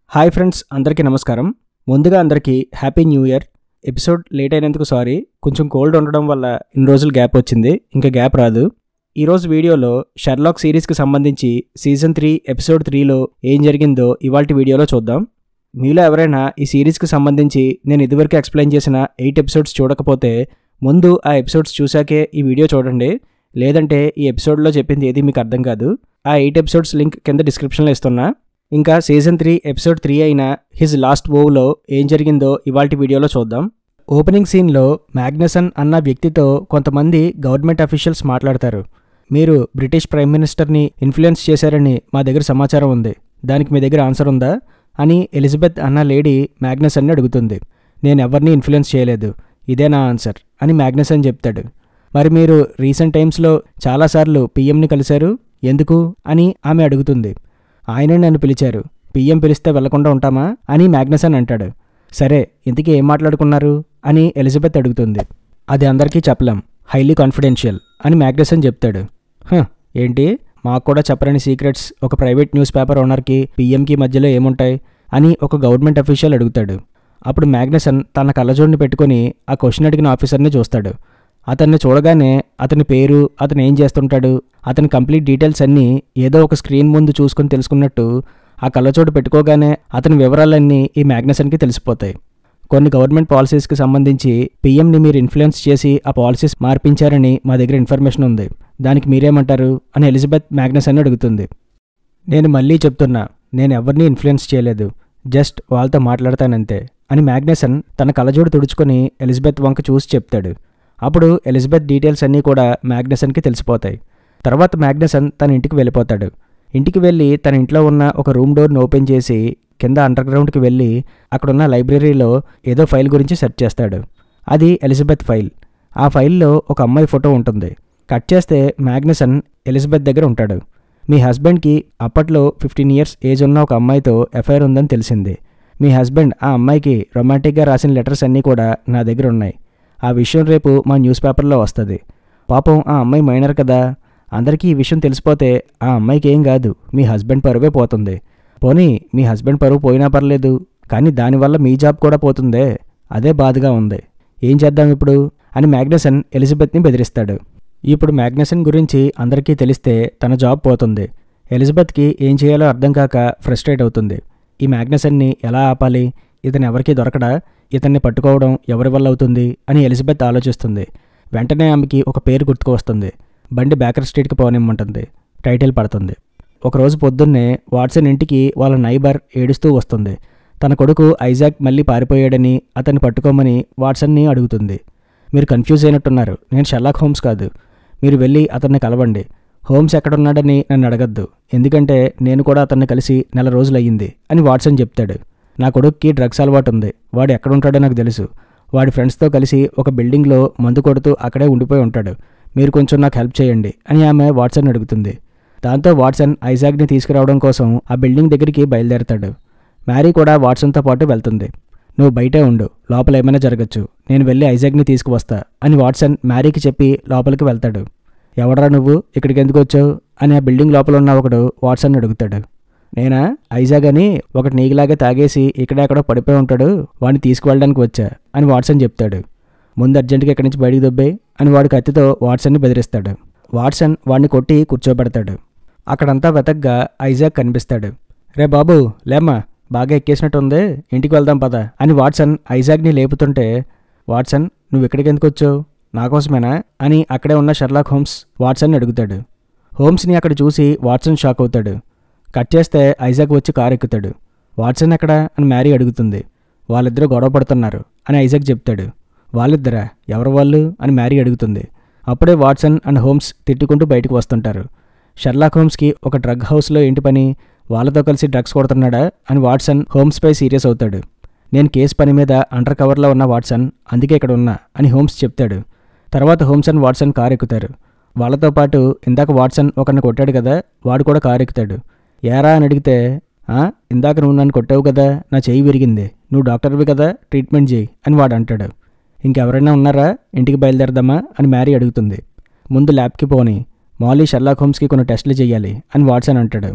hi friends అందరికీ నమస్కారం ముందుగా అందరికీ happy new year episode late అయినందుకు సారీ కొంచెం కోల్డ్ ఉండడం వల్ల ఇన్ని రోజులు గ్యాప్ వచ్చింది ఇంకా గ్యాప్ రాదు ఈరోజు వీడియోలో షెర్లాక్ సిరీస్కి సంబంధించి సీజన్ త్రీ ఎపిసోడ్ త్రీలో ఏం జరిగిందో ఇవాల్టి వీడియోలో చూద్దాం మీలో ఎవరైనా ఈ సిరీస్కి సంబంధించి నేను ఇదివరకు ఎక్స్ప్లెయిన్ చేసిన ఎయిట్ ఎపిసోడ్స్ చూడకపోతే ముందు ఆ ఎపిసోడ్స్ చూశాకే ఈ వీడియో చూడండి లేదంటే ఈ ఎపిసోడ్లో చెప్పింది ఏది మీకు అర్థం కాదు ఆ ఎయిట్ ఎపిసోడ్స్ లింక్ కింద డిస్క్రిప్షన్లో ఇస్తున్నా ఇంకా సీజన్ త్రీ ఎపిసోడ్ త్రీ అయిన హిజ్ లాస్ట్ ఓవ్లో ఏం జరిగిందో ఇవాల్టి వీడియోలో చూద్దాం ఓపెనింగ్ సీన్లో మ్యాగ్నసన్ అన్న వ్యక్తితో కొంతమంది గవర్నమెంట్ అఫీషియల్స్ మాట్లాడతారు మీరు బ్రిటిష్ ప్రైమ్ మినిస్టర్ని ఇన్ఫ్లుయెన్స్ చేశారని మా దగ్గర సమాచారం ఉంది దానికి మీ దగ్గర ఆన్సర్ ఉందా అని ఎలిజబెత్ అన్న లేడీ మ్యాగ్నసన్ని అడుగుతుంది నేను ఎవరిని ఇన్ఫ్లుయెన్స్ చేయలేదు ఇదే నా ఆన్సర్ అని మ్యాగ్నసన్ చెప్తాడు మరి మీరు రీసెంట్ టైమ్స్లో చాలాసార్లు పిఎంని కలిశారు ఎందుకు అని ఆమె అడుగుతుంది ఆయనే నన్ను పిలిచారు పిఎం పిలిస్తే వెళ్లకుండా ఉంటామా అని మ్యాగ్నసన్ అంటాడు సరే ఇంతకీ ఏం మాట్లాడుకున్నారు అని ఎలిజబెత్ అడుగుతుంది అది అందరికీ చెప్పలేం హైలీ కాన్ఫిడెన్షియల్ అని మ్యాగ్నసన్ చెప్తాడు "హ, ఏంటి మాకు కూడా చెప్పరని సీక్రెట్స్ ఒక ప్రైవేట్ న్యూస్ పేపర్ ఓనర్కి పిఎంకి మధ్యలో ఏముంటాయి అని ఒక గవర్నమెంట్ అఫీషియల్ అడుగుతాడు అప్పుడు మ్యాగ్నసన్ తన కళ్ళజోడిని పెట్టుకొని ఆ క్వశ్చన్ అడిగిన ఆఫీసర్ని చూస్తాడు అతన్ని చూడగానే అతని పేరు అతను ఏం చేస్తుంటాడు అతని కంప్లీట్ డీటెయిల్స్ అన్నీ ఏదో ఒక స్క్రీన్ ముందు చూసుకొని తెలుసుకున్నట్టు ఆ కళ్ళచోటు పెట్టుకోగానే అతని వివరాలన్నీ ఈ మ్యాగ్నసన్కి తెలిసిపోతాయి కొన్ని గవర్నమెంట్ పాలసీస్కి సంబంధించి పీఎంని మీరు ఇన్ఫ్లుయెన్స్ చేసి ఆ పాలసీస్ మార్పించారని మా దగ్గర ఇన్ఫర్మేషన్ ఉంది దానికి మీరేమంటారు అని ఎలిజబెత్ మ్యాగ్నసన్ అడుగుతుంది నేను మళ్ళీ చెప్తున్నా నేను ఎవరిని ఇన్ఫ్లుయెన్స్ చేయలేదు జస్ట్ వాళ్ళతో మాట్లాడతానంతే అని మ్యాగ్నసన్ తన కళ్ళజోడు తుడుచుకొని ఎలిజబెత్ వంక చూసి చెప్తాడు అప్పుడు ఎలిజబెత్ డీటెయిల్స్ అన్నీ కూడా మ్యాగ్నసన్కి తెలిసిపోతాయి తర్వాత మ్యాగ్నసన్ తన ఇంటికి వెళ్ళిపోతాడు ఇంటికి వెళ్ళి తన ఇంట్లో ఉన్న ఒక రూమ్ డోర్ని ఓపెన్ చేసి కింద అండర్ గ్రౌండ్కి వెళ్ళి అక్కడున్న లైబ్రరీలో ఏదో ఫైల్ గురించి సెర్చ్ చేస్తాడు అది ఎలిజబెత్ ఫైల్ ఆ ఫైల్లో ఒక అమ్మాయి ఫోటో ఉంటుంది కట్ చేస్తే మ్యాగ్నసన్ ఎలిజబెత్ దగ్గర ఉంటాడు మీ హస్బెండ్కి అప్పట్లో ఫిఫ్టీన్ ఇయర్స్ ఏజ్ ఉన్న ఒక అమ్మాయితో ఎఫ్ఐఆర్ ఉందని తెలిసింది మీ హస్బెండ్ ఆ అమ్మాయికి రొమాంటిక్గా రాసిన లెటర్స్ అన్నీ కూడా నా దగ్గర ఉన్నాయి ఆ విషయం రేపు మా న్యూస్ పేపర్లో వస్తుంది పాపం ఆ అమ్మాయి మైనర్ కదా అందరికీ ఈ విషయం తెలిసిపోతే ఆ అమ్మాయికి ఏం కాదు మీ హస్బెండ్ పరువే పోతుంది పోనీ మీ హస్బెండ్ పరువు పోయినా పర్లేదు కానీ దానివల్ల మీ జాబ్ కూడా పోతుందే అదే బాధగా ఉంది ఏం చేద్దాం ఇప్పుడు అని మ్యాగ్నసన్ ఎలిజబెత్ని బెదిరిస్తాడు ఇప్పుడు మ్యాగ్నసన్ గురించి అందరికీ తెలిస్తే తన జాబ్ పోతుంది ఎలిజబెత్కి ఏం చేయాలో అర్థం కాక ఫ్రస్ట్రేట్ అవుతుంది ఈ మ్యాగ్నసన్ని ఎలా ఆపాలి ఇతను ఎవరికీ దొరకడా ఇతన్ని పట్టుకోవడం ఎవరి వల్ల అవుతుంది అని ఎలిజబెత్ ఆలోచిస్తుంది వెంటనే ఆమెకి ఒక పేరు గుర్తుకు వస్తుంది బండి బ్యాకర్ స్ట్రీట్కి పోనిమ్మంటుంది టైటిల్ పడుతుంది ఒకరోజు పొద్దున్నే వాట్సన్ ఇంటికి వాళ్ళ నైబర్ ఏడుస్తూ వస్తుంది తన కొడుకు ఐజాక్ మళ్ళీ పారిపోయాడని అతన్ని పట్టుకోమని వాట్సన్ని అడుగుతుంది మీరు కన్ఫ్యూజ్ అయినట్టున్నారు నేను షెర్లాక్ హోమ్స్ కాదు మీరు వెళ్ళి అతన్ని కలవండి హోమ్స్ ఎక్కడున్నాడని నన్ను అడగద్దు ఎందుకంటే నేను కూడా అతన్ని కలిసి నెల రోజులయ్యింది అని వాట్సన్ చెప్తాడు నా కొడుక్కి డ్రగ్స్ అలవాటు ఉంది వాడు ఎక్కడుంటాడో నాకు తెలుసు వాడి ఫ్రెండ్స్తో కలిసి ఒక బిల్డింగ్లో మందు కొడుతూ అక్కడే ఉండిపోయి ఉంటాడు మీరు కొంచెం నాకు హెల్ప్ చేయండి అని ఆమె వాట్సన్ అడుగుతుంది దాంతో వాట్సన్ ఐజాక్ని తీసుకురావడం కోసం ఆ బిల్డింగ్ దగ్గరికి బయలుదేరతాడు మ్యారీ కూడా వాట్సన్తో పాటు వెళ్తుంది నువ్వు బయటే ఉండు లోపల ఏమైనా జరగచ్చు నేను వెళ్ళి ఐజాక్ని తీసుకువస్తా అని వాట్సన్ మ్యారీకి చెప్పి లోపలికి వెళ్తాడు ఎవడరా నువ్వు ఇక్కడికి ఎందుకు వచ్చావు అని ఆ బిల్డింగ్ లోపల ఉన్న ఒకడు వాట్సన్ అడుగుతాడు నేనా ఐజాగ్ అని ఒకటి నీకులాగే తాగేసి ఇక్కడెక్కడో పడిపోయి ఉంటాడు వాడిని తీసుకువెళ్ళడానికి వచ్చా అని వాట్సన్ చెప్తాడు ముందు అర్జెంటుగా ఇక్కడి నుంచి బయటికి దొబ్బాయి అని వాడి కత్తితో వాట్సన్ని బెదిరిస్తాడు వాట్సన్ వాడిని కొట్టి కూర్చోబెడతాడు అక్కడంతా వెతగ్గా ఐజాక్ కనిపిస్తాడు రే బాబు లేమ్మా బాగా ఎక్కేసినట్టుంది ఇంటికి వెళ్దాం పద అని వాట్సన్ ఐజాక్ని లేపుతుంటే వాట్సన్ నువ్వు ఇక్కడికి ఎందుకు వచ్చావు నా కోసమేనా అని అక్కడే ఉన్న షెర్లాక్ హోమ్స్ వాట్సన్ని అడుగుతాడు హోమ్స్ని అక్కడ చూసి వాట్సన్ షాక్ అవుతాడు కట్ చేస్తే ఐజాక్ వచ్చి కారు ఎక్కుతాడు వాట్సన్ ఎక్కడా అని మ్యారీ అడుగుతుంది వాళ్ళిద్దరూ గొడవ పడుతున్నారు అని ఐజాక్ చెప్తాడు వాళ్ళిద్దరా ఎవరు వాళ్ళు అని మ్యారీ అడుగుతుంది అప్పుడే వాట్సన్ అండ్ హోమ్స్ తిట్టుకుంటూ బయటకు వస్తుంటారు షెర్లాక్ హోమ్స్కి ఒక డ్రగ్ హౌస్లో ఏంటి పని వాళ్ళతో కలిసి డ్రగ్స్ కొడుతున్నాడా అని వాట్సన్ హోమ్స్పై సీరియస్ అవుతాడు నేను కేసు పని మీద అండర్ కవర్లో ఉన్న వాట్సన్ అందుకే ఇక్కడ ఉన్నా అని హోమ్స్ చెప్తాడు తర్వాత హోమ్స్ అండ్ వాట్సన్ కారు ఎక్కుతారు వాళ్ళతో పాటు ఇందాక వాట్సన్ ఒకరిని కొట్టాడు కదా వాడు కూడా కారు ఎక్కుతాడు ఏరా అని అడిగితే "ఆ, ఇందాక నువ్వు నన్ను కొట్టావు కదా నా చెయ్యి విరిగింది నువ్వు డాక్టర్వి కదా ట్రీట్మెంట్ చేయి అని వాడు అంటాడు ఇంకెవరైనా ఉన్నారా ఇంటికి బయలుదేరదామా అని మ్యారీ అడుగుతుంది ముందు ల్యాబ్కి పోని మాలీ షెర్లాక్ హోమ్స్కి కొన్ని టెస్టులు చేయాలి అని వాట్సన్ అంటాడు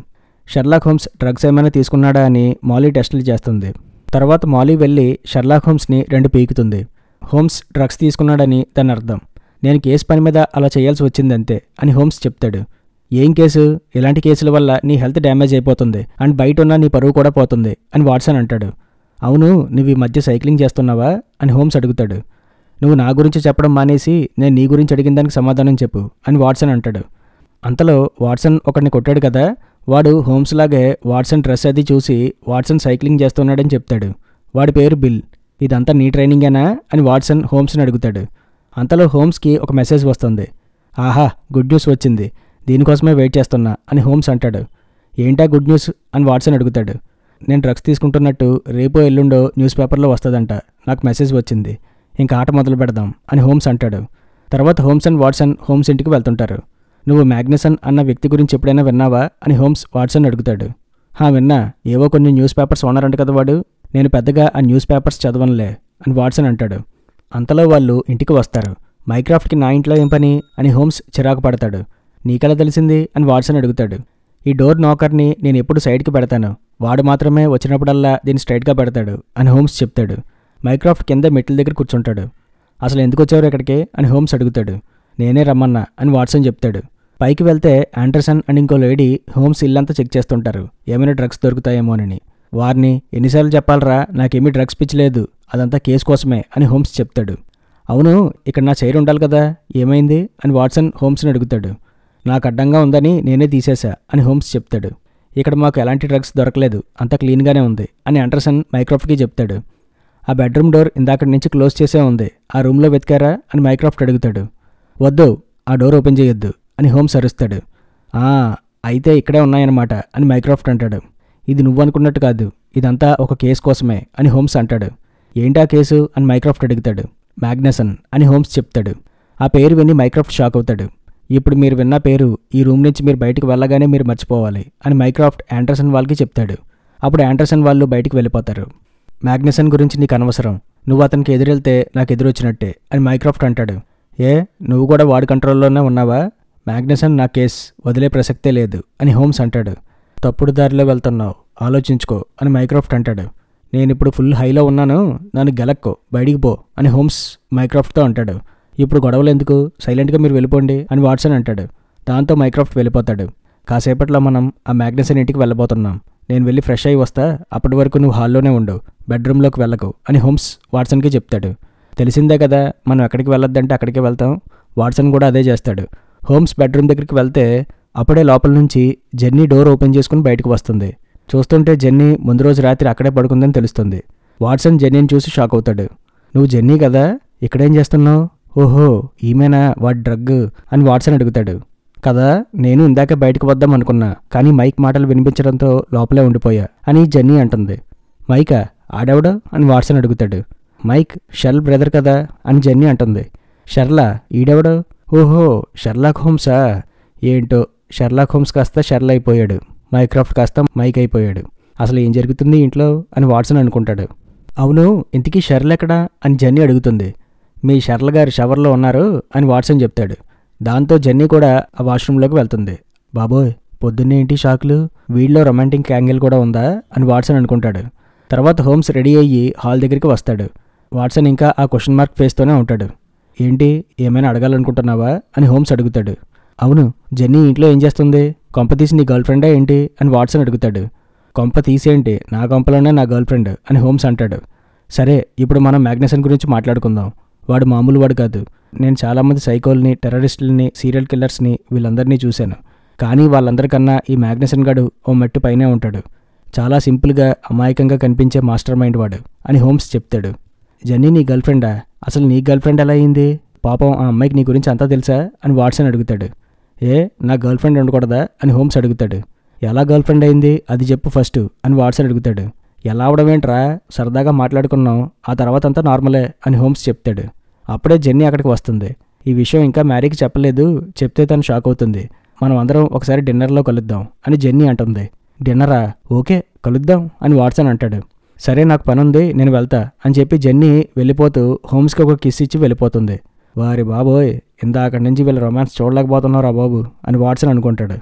షెర్లాక్ హోమ్స్ డ్రగ్స్ ఏమైనా తీసుకున్నాడా అని మాలీ టెస్టులు చేస్తుంది తర్వాత మాలీ వెళ్ళి షెర్లాక్ హోమ్స్ని రెండు పీకుతుంది హోమ్స్ డ్రగ్స్ తీసుకున్నాడని దాని అర్థం నేను కేసు పని మీద అలా చేయాల్సి వచ్చిందంతే అని హోమ్స్ చెప్తాడు ఏం కేసు ఇలాంటి కేసుల వల్ల నీ హెల్త్ డ్యామేజ్ అయిపోతుంది అండ్ బయట ఉన్న నీ పరువు కూడా పోతుంది అని వాట్సన్ అంటాడు అవును నువ్వు ఈ మధ్య సైక్లింగ్ చేస్తున్నావా అని హోమ్స్ అడుగుతాడు నువ్వు నా గురించి చెప్పడం మానేసి నేను నీ గురించి అడిగిన దానికి సమాధానం చెప్పు అని వాట్సన్ అంటాడు అంతలో వాట్సన్ ఒకడిని కొట్టాడు కదా వాడు హోమ్స్ లాగే వాట్సన్ డ్రెస్ అది చూసి వాట్సన్ సైక్లింగ్ చేస్తున్నాడని చెప్తాడు వాడి పేరు బిల్ ఇదంతా నీ ట్రైనింగేనా అని వాట్సన్ హోమ్స్ని అడుగుతాడు అంతలో హోమ్స్కి ఒక మెసేజ్ వస్తుంది ఆహా గుడ్ న్యూస్ వచ్చింది దీనికోసమే వెయిట్ చేస్తున్నా అని హోమ్స్ అంటాడు ఏంటా గుడ్ న్యూస్ అని వాట్సన్ అడుగుతాడు నేను డ్రగ్స్ తీసుకుంటున్నట్టు రేపో ఎల్లుండో న్యూస్ పేపర్లో వస్తుందంట నాకు మెసేజ్ వచ్చింది ఇంకా ఆట మొదలు పెడదాం అని హోమ్స్ అంటాడు తర్వాత హోమ్స్ అండ్ వాట్సన్ హోమ్స్ ఇంటికి వెళ్తుంటారు నువ్వు మ్యాగ్నసన్ అన్న వ్యక్తి గురించి ఎప్పుడైనా విన్నావా అని హోమ్స్ వాట్సన్ అడుగుతాడు హా విన్నా ఏవో కొన్ని న్యూస్ పేపర్స్ ఓనరంట కదా వాడు నేను పెద్దగా ఆ న్యూస్ పేపర్స్ చదవనులే అని వాట్సన్ అంటాడు అంతలో వాళ్ళు ఇంటికి వస్తారు మైక్రాఫ్ట్కి నా ఇంట్లో ఏం పని అని హోమ్స్ చిరాకు పడతాడు నీకెలా తెలిసింది అని వాట్సన్ అడుగుతాడు ఈ డోర్ నాకర్ని నేను ఎప్పుడు సైడ్కి పెడతాను వాడు మాత్రమే వచ్చినప్పుడల్లా దీన్ని స్ట్రైట్గా పెడతాడు అని హోమ్స్ చెప్తాడు మైక్రాఫ్ట్ కింద మెట్ల దగ్గర కూర్చుంటాడు అసలు ఎందుకు వచ్చారు ఇక్కడికి అని హోమ్స్ అడుగుతాడు నేనే రమ్మన్నా అని వాట్సన్ చెప్తాడు పైకి వెళ్తే ఆండర్సన్ అండ్ ఇంకో లేడీ హోమ్స్ ఇల్లంతా చెక్ చేస్తుంటారు ఏమైనా డ్రగ్స్ దొరుకుతాయేమోనని వారిని ఎన్నిసార్లు చెప్పాలరా నాకేమీ డ్రగ్స్ పిచ్చలేదు అదంతా కేసు కోసమే అని హోమ్స్ చెప్తాడు అవును ఇక్కడ నా చైర్ ఉండాలి కదా ఏమైంది అని వాట్సన్ హోమ్స్ని అడుగుతాడు నాకు అడ్డంగా ఉందని నేనే తీసేశా అని హోమ్స్ చెప్తాడు ఇక్కడ మాకు ఎలాంటి డ్రగ్స్ దొరకలేదు అంతా క్లీన్గానే ఉంది అని అండర్సన్ మైక్రాఫ్ట్కి చెప్తాడు ఆ బెడ్రూమ్ డోర్ ఇందాకటి నుంచి క్లోజ్ చేసే ఉంది ఆ రూమ్లో వెతికారా అని మైక్రాఫ్ట్ అడుగుతాడు వద్దు ఆ డోర్ ఓపెన్ చేయొద్దు అని హోమ్స్ అరుస్తాడు "ఆ, అయితే ఇక్కడే ఉన్నాయన్నమాట అని మైక్రాఫ్ట్ అంటాడు ఇది నువ్వు అనుకున్నట్టు కాదు ఇదంతా ఒక కేసు కోసమే అని హోమ్స్ అంటాడు ఏంటా కేసు అని మైక్రాఫ్ట్ అడుగుతాడు మ్యాగ్నసన్ అని హోమ్స్ చెప్తాడు ఆ పేరు విని మైక్రాఫ్ట్ షాక్ అవుతాడు ఇప్పుడు మీరు విన్న పేరు ఈ రూమ్ నుంచి మీరు బయటకు వెళ్ళగానే మీరు మర్చిపోవాలి అని మైక్రాఫ్ట్ యాండర్సన్ వాళ్ళకి చెప్తాడు అప్పుడు యాండర్సన్ వాళ్ళు బయటికి వెళ్ళిపోతారు మ్యాగ్నసన్ గురించి నీకు అనవసరం నువ్వు అతనికి ఎదురెళ్తే నాకు ఎదురొచ్చినట్టే అని మైక్రాఫ్ట్ అంటాడు ఏ నువ్వు కూడా వాడి కంట్రోల్లోనే ఉన్నావా మ్యాగ్నసన్ నా కేస్ వదిలే ప్రసక్తే లేదు అని హోమ్స్ అంటాడు తప్పుడు దారిలో వెళ్తున్నావు ఆలోచించుకో అని మైక్రాఫ్ట్ అంటాడు నేను ఇప్పుడు ఫుల్ హైలో ఉన్నాను నన్ను గెలక్కో బయటికి పో అని హోమ్స్ మైక్రాఫ్ట్తో అంటాడు ఇప్పుడు గొడవలు ఎందుకు సైలెంట్గా మీరు వెళ్ళిపోండి అని వాట్సన్ అంటాడు దాంతో మైక్రాఫ్ట్ వెళ్ళిపోతాడు కాసేపట్లో మనం ఆ మ్యాగ్నసన్ ఇంటికి వెళ్ళబోతున్నాం నేను వెళ్ళి ఫ్రెష్ అయ్యి వస్తా అప్పటి వరకు నువ్వు హాల్లోనే ఉండు బెడ్రూమ్లోకి వెళ్ళకు అని హోమ్స్ వాట్సన్కి చెప్తాడు తెలిసిందే కదా మనం ఎక్కడికి వెళ్ళొద్దంటే అక్కడికే వెళ్తాం వాట్సన్ కూడా అదే చేస్తాడు హోమ్స్ బెడ్రూమ్ దగ్గరికి వెళ్తే అప్పుడే లోపల నుంచి జెన్నీ డోర్ ఓపెన్ చేసుకుని బయటకు వస్తుంది చూస్తుంటే జెన్నీ ముందు రోజు రాత్రి అక్కడే పడుకుందని తెలుస్తుంది వాట్సన్ జెన్నీని చూసి షాక్ అవుతాడు నువ్వు జెన్నీ కదా ఇక్కడేం చేస్తున్నావు ఓహో ఈమెనా వాడి డ్రగ్ అని వాట్సన్ అడుగుతాడు కదా నేను ఇందాక బయటకు వద్దాం అనుకున్నా కానీ మైక్ మాటలు వినిపించడంతో లోపలే ఉండిపోయా అని జెన్నీ అంటుంది మైకా ఆడెవడు అని వాట్సన్ అడుగుతాడు మైక్ షెల్ బ్రదర్ కదా అని జెన్నీ అంటుంది షెర్లా ఈడెవడు ఓహో షెర్లాక్ హోమ్సా ఏంటో షెర్లాక్ హోమ్స్ కాస్త షెర్ల్ అయిపోయాడు మైక్రాఫ్ట్ కాస్త మైక్ అయిపోయాడు అసలు ఏం జరుగుతుంది ఇంట్లో అని వాట్సన్ అనుకుంటాడు అవును ఇంతకీ షెర్ల్ ఎక్కడా అని జెన్నీ అడుగుతుంది మీ షెర్ల గారు షవర్లో ఉన్నారు అని వాట్సన్ చెప్తాడు దాంతో జెన్నీ కూడా ఆ వాష్రూమ్లోకి వెళ్తుంది బాబోయ్ పొద్దున్నే ఏంటి షాకులు వీడిలో రొమాంటిక్ యాంగిల్ కూడా ఉందా అని వాట్సన్ అనుకుంటాడు తర్వాత హోమ్స్ రెడీ అయ్యి హాల్ దగ్గరికి వస్తాడు వాట్సన్ ఇంకా ఆ క్వశ్చన్ మార్క్ ఫేస్తోనే ఉంటాడు ఏంటి ఏమైనా అడగాలనుకుంటున్నావా అని హోమ్స్ అడుగుతాడు అవును జెన్నీ ఇంట్లో ఏం చేస్తుంది కొంప తీసి నీ గర్ల్ ఫ్రెండా ఏంటి అని వాట్సన్ అడుగుతాడు కొంప తీసేంటి నా కొంపలోనే నా గర్ల్ ఫ్రెండ్ అని హోమ్స్ అంటాడు సరే ఇప్పుడు మనం మ్యాగ్నసన్ గురించి మాట్లాడుకుందాం వాడు మామూలు వాడు కాదు నేను చాలామంది సైకోల్ని టెర్రరిస్టులని సీరియల్ కిల్లర్స్ని వీళ్ళందరినీ చూశాను కానీ వాళ్ళందరికన్నా ఈ మ్యాగ్నసన్ గడు ఓ మెట్టు పైనే ఉంటాడు చాలా సింపుల్గా అమాయకంగా కనిపించే మాస్టర్ మైండ్ వాడు అని హోమ్స్ చెప్తాడు జెన్నీ నీ గర్ల్ ఫ్రెండా అసలు నీ గర్ల్ ఫ్రెండ్ ఎలా అయింది పాపం ఆ అమ్మాయికి నీ గురించి అంతా తెలుసా అని వాట్సన్ అడుగుతాడు ఏ నా గర్ల్ ఫ్రెండ్ ఉండకూడదా అని హోమ్స్ అడుగుతాడు ఎలా గర్ల్ ఫ్రెండ్ అయింది అది చెప్పు ఫస్ట్ అని వాట్సన్ అడుగుతాడు ఎలా అవడమేంట్రా సరదాగా మాట్లాడుకున్నాం ఆ తర్వాత అంతా నార్మలే అని హోమ్స్ చెప్తాడు అప్పుడే జెన్నీ అక్కడికి వస్తుంది ఈ విషయం ఇంకా మ్యారీకి చెప్పలేదు చెప్తే తను షాక్ అవుతుంది మనం అందరం ఒకసారి డిన్నర్లో కలుద్దాం అని జెన్నీ అంటుంది డిన్నరా ఓకే కలుద్దాం అని వాట్సన్ అంటాడు సరే నాకు పని ఉంది నేను వెళ్తా అని చెప్పి జెన్నీ వెళ్ళిపోతూ హోమ్స్కి ఒక కిస్ ఇచ్చి వెళ్ళిపోతుంది వారి బాబోయ్ ఇందాక నుంచి వీళ్ళ రొమాన్స్ చూడలేకపోతున్నారా బాబు అని వాట్సన్ అనుకుంటాడు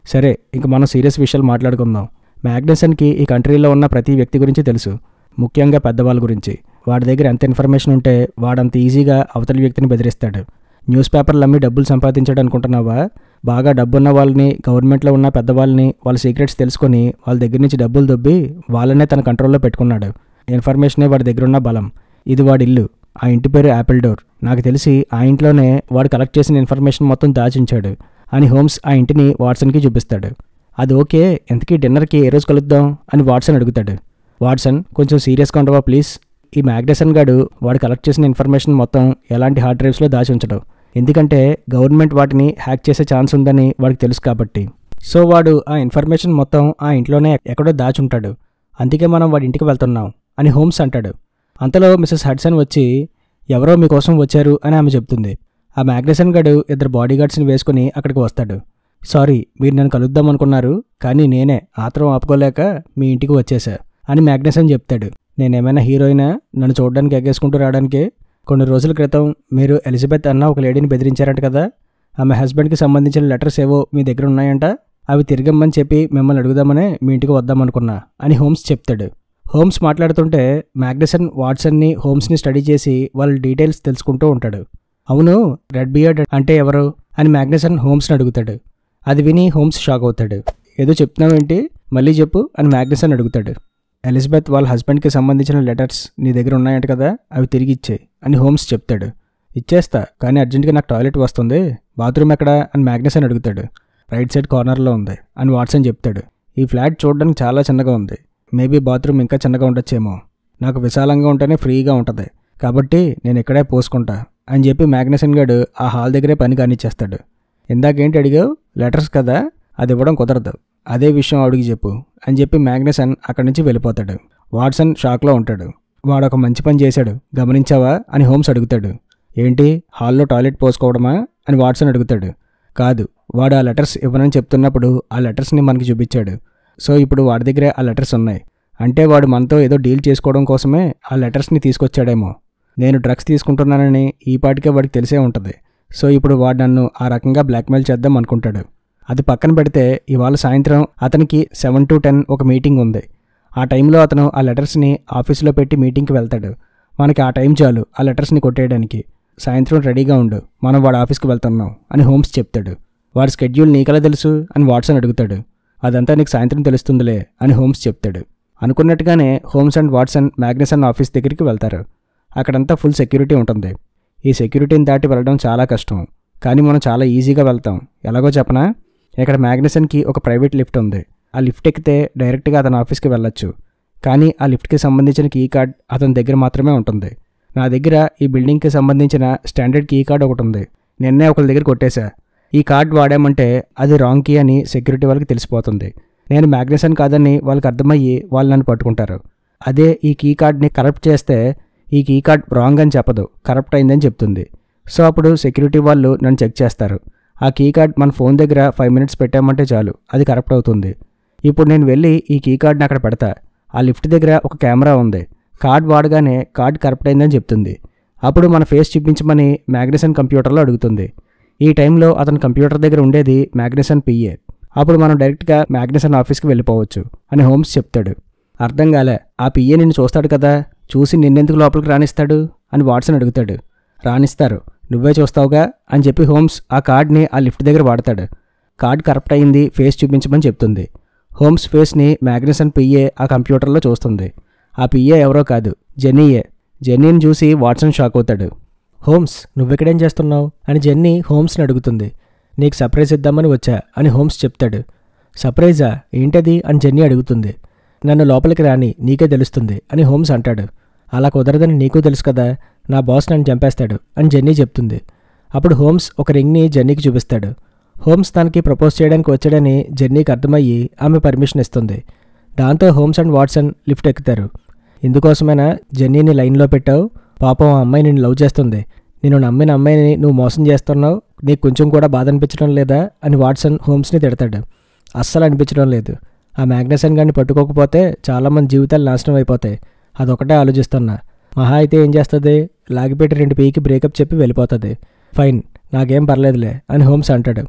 సరే ఇంక మనం సీరియస్ విషయాలు మాట్లాడుకుందాం మ్యాగ్నసన్కి ఈ కంట్రీలో ఉన్న ప్రతి వ్యక్తి గురించి తెలుసు ముఖ్యంగా పెద్దవాళ్ళ గురించి వాడి దగ్గర ఎంత ఇన్ఫర్మేషన్ ఉంటే వాడంత ఈజీగా అవతలి వ్యక్తిని బెదిరిస్తాడు న్యూస్ పేపర్లు అమ్మి డబ్బులు సంపాదించాడు అనుకుంటున్నావా బాగా డబ్బున్న వాళ్ళని గవర్నమెంట్లో ఉన్న పెద్దవాళ్ళని వాళ్ళ సీక్రెట్స్ తెలుసుకొని వాళ్ళ దగ్గర నుంచి డబ్బులు దొబ్బి వాళ్ళనే తన కంట్రోల్లో పెట్టుకున్నాడు ఇన్ఫర్మేషనే వాడి దగ్గర ఉన్న బలం ఇది వాడి ఇల్లు ఆ ఇంటి పేరు యాపిల్ డోర్ నాకు తెలిసి ఆ ఇంట్లోనే వాడు కలెక్ట్ చేసిన ఇన్ఫర్మేషన్ మొత్తం దాచించాడు అని హోమ్స్ ఆ ఇంటిని వాట్సన్కి చూపిస్తాడు అది ఓకే ఎంతకీ డిన్నర్కి ఏ రోజు కలుద్దాం అని వాట్సన్ అడుగుతాడు వాట్సన్ కొంచెం సీరియస్గా ఉండవా ప్లీజ్ ఈ మ్యాగ్నసన్ గాడు వాడు కలెక్ట్ చేసిన ఇన్ఫర్మేషన్ మొత్తం ఎలాంటి హార్డ్ డ్రైవ్స్లో దాచి ఉంచడు ఎందుకంటే గవర్నమెంట్ వాటిని హ్యాక్ చేసే ఛాన్స్ ఉందని వాడికి తెలుసు కాబట్టి సో వాడు ఆ ఇన్ఫర్మేషన్ మొత్తం ఆ ఇంట్లోనే ఎక్కడో దాచుంటాడు అందుకే మనం వాడి ఇంటికి వెళ్తున్నాం అని హోమ్స్ అంటాడు అంతలో మిసెస్ హడ్సన్ వచ్చి ఎవరో మీకోసం వచ్చారు అని ఆమె చెప్తుంది ఆ మ్యాగ్నసన్ గడు ఇద్దరు బాడీ గార్డ్స్ని వేసుకుని అక్కడికి వస్తాడు సారీ మీరు నన్ను కలుద్దాం అనుకున్నారు కానీ నేనే ఆత్రం ఆపుకోలేక మీ ఇంటికి వచ్చేసా అని మ్యాగ్నసన్ చెప్తాడు నేనేమైనా హీరోయినా నన్ను చూడడానికి ఎగ్గేసుకుంటూ రావడానికి కొన్ని రోజుల క్రితం మీరు ఎలిజబెత్ అన్న ఒక లేడీని బెదిరించారంట కదా ఆమె హస్బెండ్కి సంబంధించిన లెటర్స్ ఏవో మీ దగ్గర ఉన్నాయంట అవి తిరిగమ్మని చెప్పి మిమ్మల్ని అడుగుదామనే మీ ఇంటికి వద్దామనుకున్నా అని హోమ్స్ చెప్తాడు హోమ్స్ మాట్లాడుతుంటే మ్యాగ్నసన్ వాట్సన్ని హోమ్స్ని స్టడీ చేసి వాళ్ళ డీటెయిల్స్ తెలుసుకుంటూ ఉంటాడు అవును రెడ్ బియర్డ్ అంటే ఎవరు అని మ్యాగ్నసన్ హోమ్స్ని అడుగుతాడు అది విని హోమ్స్ షాక్ అవుతాడు ఏదో చెప్తున్నావేంటి మళ్ళీ చెప్పు అని మ్యాగ్నసన్ అడుగుతాడు ఎలిజబెత్ వాళ్ళ హస్బెండ్కి సంబంధించిన లెటర్స్ నీ దగ్గర ఉన్నాయంట కదా అవి తిరిగి ఇచ్చేయి అని హోమ్స్ చెప్తాడు ఇచ్చేస్తా కానీ అర్జెంట్గా నాకు టాయిలెట్ వస్తుంది బాత్రూమ్ ఎక్కడ అని మ్యాగ్నసన్ అడుగుతాడు రైట్ సైడ్ కార్నర్లో ఉంది అని వాట్సన్ చెప్తాడు ఈ ఫ్లాట్ చూడడానికి చాలా చిన్నగా ఉంది మేబీ బాత్రూమ్ ఇంకా చిన్నగా ఉండొచ్చేమో నాకు విశాలంగా ఉంటేనే ఫ్రీగా ఉంటుంది కాబట్టి నేను ఇక్కడే పోసుకుంటా అని చెప్పి మ్యాగ్నసన్ గడు ఆ హాల్ దగ్గరే పని కానిచ్చేస్తాడు ఇందాకేంటి అడిగావు లెటర్స్ కదా అది ఇవ్వడం కుదరదు అదే విషయం అడిగి చెప్పు అని చెప్పి మ్యాగ్నసన్ అక్కడి నుంచి వెళ్ళిపోతాడు వాట్సన్ షాక్లో ఉంటాడు వాడు ఒక మంచి పని చేశాడు గమనించావా అని హోమ్స్ అడుగుతాడు ఏంటి హాల్లో టాయిలెట్ పోసుకోవడమా అని వాట్సన్ అడుగుతాడు కాదు వాడు ఆ లెటర్స్ ఇవ్వనని చెప్తున్నప్పుడు ఆ లెటర్స్ని మనకి చూపించాడు సో ఇప్పుడు వాడి దగ్గరే ఆ లెటర్స్ ఉన్నాయి అంటే వాడు మనతో ఏదో డీల్ చేసుకోవడం కోసమే ఆ లెటర్స్ని తీసుకొచ్చాడేమో నేను డ్రగ్స్ తీసుకుంటున్నానని ఈ పాటికే వాడికి తెలిసే ఉంటుంది సో ఇప్పుడు వాడు నన్ను ఆ రకంగా బ్లాక్మెయిల్ చేద్దాం అనుకుంటాడు అది పక్కన పెడితే ఇవాళ సాయంత్రం అతనికి సెవెన్ టు టెన్ ఒక మీటింగ్ ఉంది ఆ టైంలో అతను ఆ లెటర్స్ని ఆఫీసులో పెట్టి మీటింగ్కి వెళ్తాడు మనకి ఆ టైం చాలు ఆ లెటర్స్ని కొట్టేయడానికి సాయంత్రం రెడీగా ఉండు మనం వాడు ఆఫీస్కి వెళ్తున్నాం అని హోమ్స్ చెప్తాడు వాడి స్కెడ్యూల్ నీకెలా తెలుసు అని వాట్సన్ అడుగుతాడు అదంతా నీకు సాయంత్రం తెలుస్తుందిలే అని హోమ్స్ చెప్తాడు అనుకున్నట్టుగానే Holmes and Watson Magnussen office దగ్గరికి వెళ్తారు అక్కడంతా ఫుల్ సెక్యూరిటీ ఉంటుంది ఈ సెక్యూరిటీని దాటి వెళ్ళడం చాలా కష్టం కానీ మనం చాలా ఈజీగా వెళ్తాం ఎలాగో చెప్పనా ఇక్కడ మ్యాగ్నసన్కి ఒక ప్రైవేట్ లిఫ్ట్ ఉంది ఆ లిఫ్ట్ ఎక్కితే డైరెక్ట్గా అతని ఆఫీస్కి వెళ్ళొచ్చు కానీ ఆ లిఫ్ట్కి సంబంధించిన కీ కార్డ్ అతని దగ్గర మాత్రమే ఉంటుంది నా దగ్గర ఈ బిల్డింగ్కి సంబంధించిన స్టాండర్డ్ కీ కార్డ్ ఒకటి ఉంది నిన్నే ఒకరి దగ్గర కొట్టేశా ఈ కార్డ్ వాడామంటే అది రాంగ్ కీ అని సెక్యూరిటీ వాళ్ళకి తెలిసిపోతుంది నేను మ్యాగ్నసన్ కాదని వాళ్ళకి అర్థమయ్యి వాళ్ళు నన్ను పట్టుకుంటారు అదే ఈ కీ కార్డ్ని కరప్ట్ చేస్తే ఈ కీ కార్డ్ రాంగ్ అని చెప్పదు కరప్ట్ అయిందని చెప్తుంది సో అప్పుడు సెక్యూరిటీ వాళ్ళు నన్ను చెక్ చేస్తారు ఆ కీ కార్డ్ మన ఫోన్ దగ్గర ఫైవ్ మినిట్స్ పెట్టామంటే చాలు అది కరప్ట్ అవుతుంది ఇప్పుడు నేను వెళ్ళి ఈ కీ కార్డ్ని అక్కడ పెడతా ఆ లిఫ్ట్ దగ్గర ఒక కెమెరా ఉంది కార్డ్ వాడగానే కార్డ్ కరప్ట్ అయిందని చెప్తుంది అప్పుడు మన ఫేస్ చూపించమని మ్యాగ్నసన్ కంప్యూటర్లో అడుగుతుంది ఈ టైంలో అతని కంప్యూటర్ దగ్గర ఉండేది మ్యాగ్నసన్ పిఏ అప్పుడు మనం డైరెక్ట్గా మ్యాగ్నసన్ ఆఫీస్కి వెళ్ళిపోవచ్చు అని హోమ్స్ చెప్తాడు అర్థం కాలే ఆ పిఏ నిన్ను చూస్తాడు కదా చూసి నిన్నెందుకు లోపలికి రాణిస్తాడు అని వాట్సన్ అడుగుతాడు రాణిస్తారు నువ్వే చూస్తావుగా అని చెప్పి హోమ్స్ ఆ కార్డ్ని ఆ లిఫ్ట్ దగ్గర వాడతాడు కార్డ్ కరప్ట్ అయింది ఫేస్ చూపించమని చెప్తుంది హోమ్స్ ఫేస్ని మ్యాగ్నసన్ పిఏ ఆ కంప్యూటర్లో చూస్తుంది ఆ పిఏ ఎవరో కాదు జెన్నీయే జెన్నీని చూసి వాట్సన్ షాక్ అవుతాడు హోమ్స్ నువ్వెక్కడేం చేస్తున్నావు అని జెన్నీ హోమ్స్ని అడుగుతుంది నీకు సర్ప్రైజ్ ఇద్దామని వచ్చా అని హోమ్స్ చెప్తాడు సర్ప్రైజా ఏంటది అని జెన్నీ అడుగుతుంది నన్ను లోపలికి రాని నీకే తెలుస్తుంది అని హోమ్స్ అంటాడు అలా కుదరదని నీకు తెలుసు కదా నా బాస్ నన్ను చంపేస్తాడు అని జెన్నీ చెప్తుంది అప్పుడు హోమ్స్ ఒక రింగ్ని జెన్నీకి చూపిస్తాడు హోమ్స్ తనకి ప్రపోజ్ చేయడానికి వచ్చాడని జెన్నీకి అర్థమయ్యి ఆమె పర్మిషన్ ఇస్తుంది దాంతో హోమ్స్ అండ్ వాట్సన్ లిఫ్ట్ ఎక్కుతారు ఇందుకోసమైనా జెన్నీని లైన్లో పెట్టావు పాపం ఆ అమ్మాయి నిన్ను లవ్ చేస్తుంది నేను నమ్మిన అమ్మాయిని నువ్వు మోసం చేస్తున్నావు నీకు కొంచెం కూడా బాధ అనిపించడం లేదా అని వాట్సన్ హోమ్స్ని తిడతాడు అస్సలు అనిపించడం లేదు ఆ మ్యాగ్నసన్ గారిని పట్టుకోకపోతే చాలామంది జీవితాలు నాశనం అయిపోతాయి అదొకటే ఆలోచిస్తున్నా మహా అయితే ఏం చేస్తుంది లాగిపెట్టి రెండు పీకి బ్రేకప్ చెప్పి వెళ్ళిపోతుంది ఫైన్ నాకేం పర్లేదులే అని హోమ్స్ అంటాడు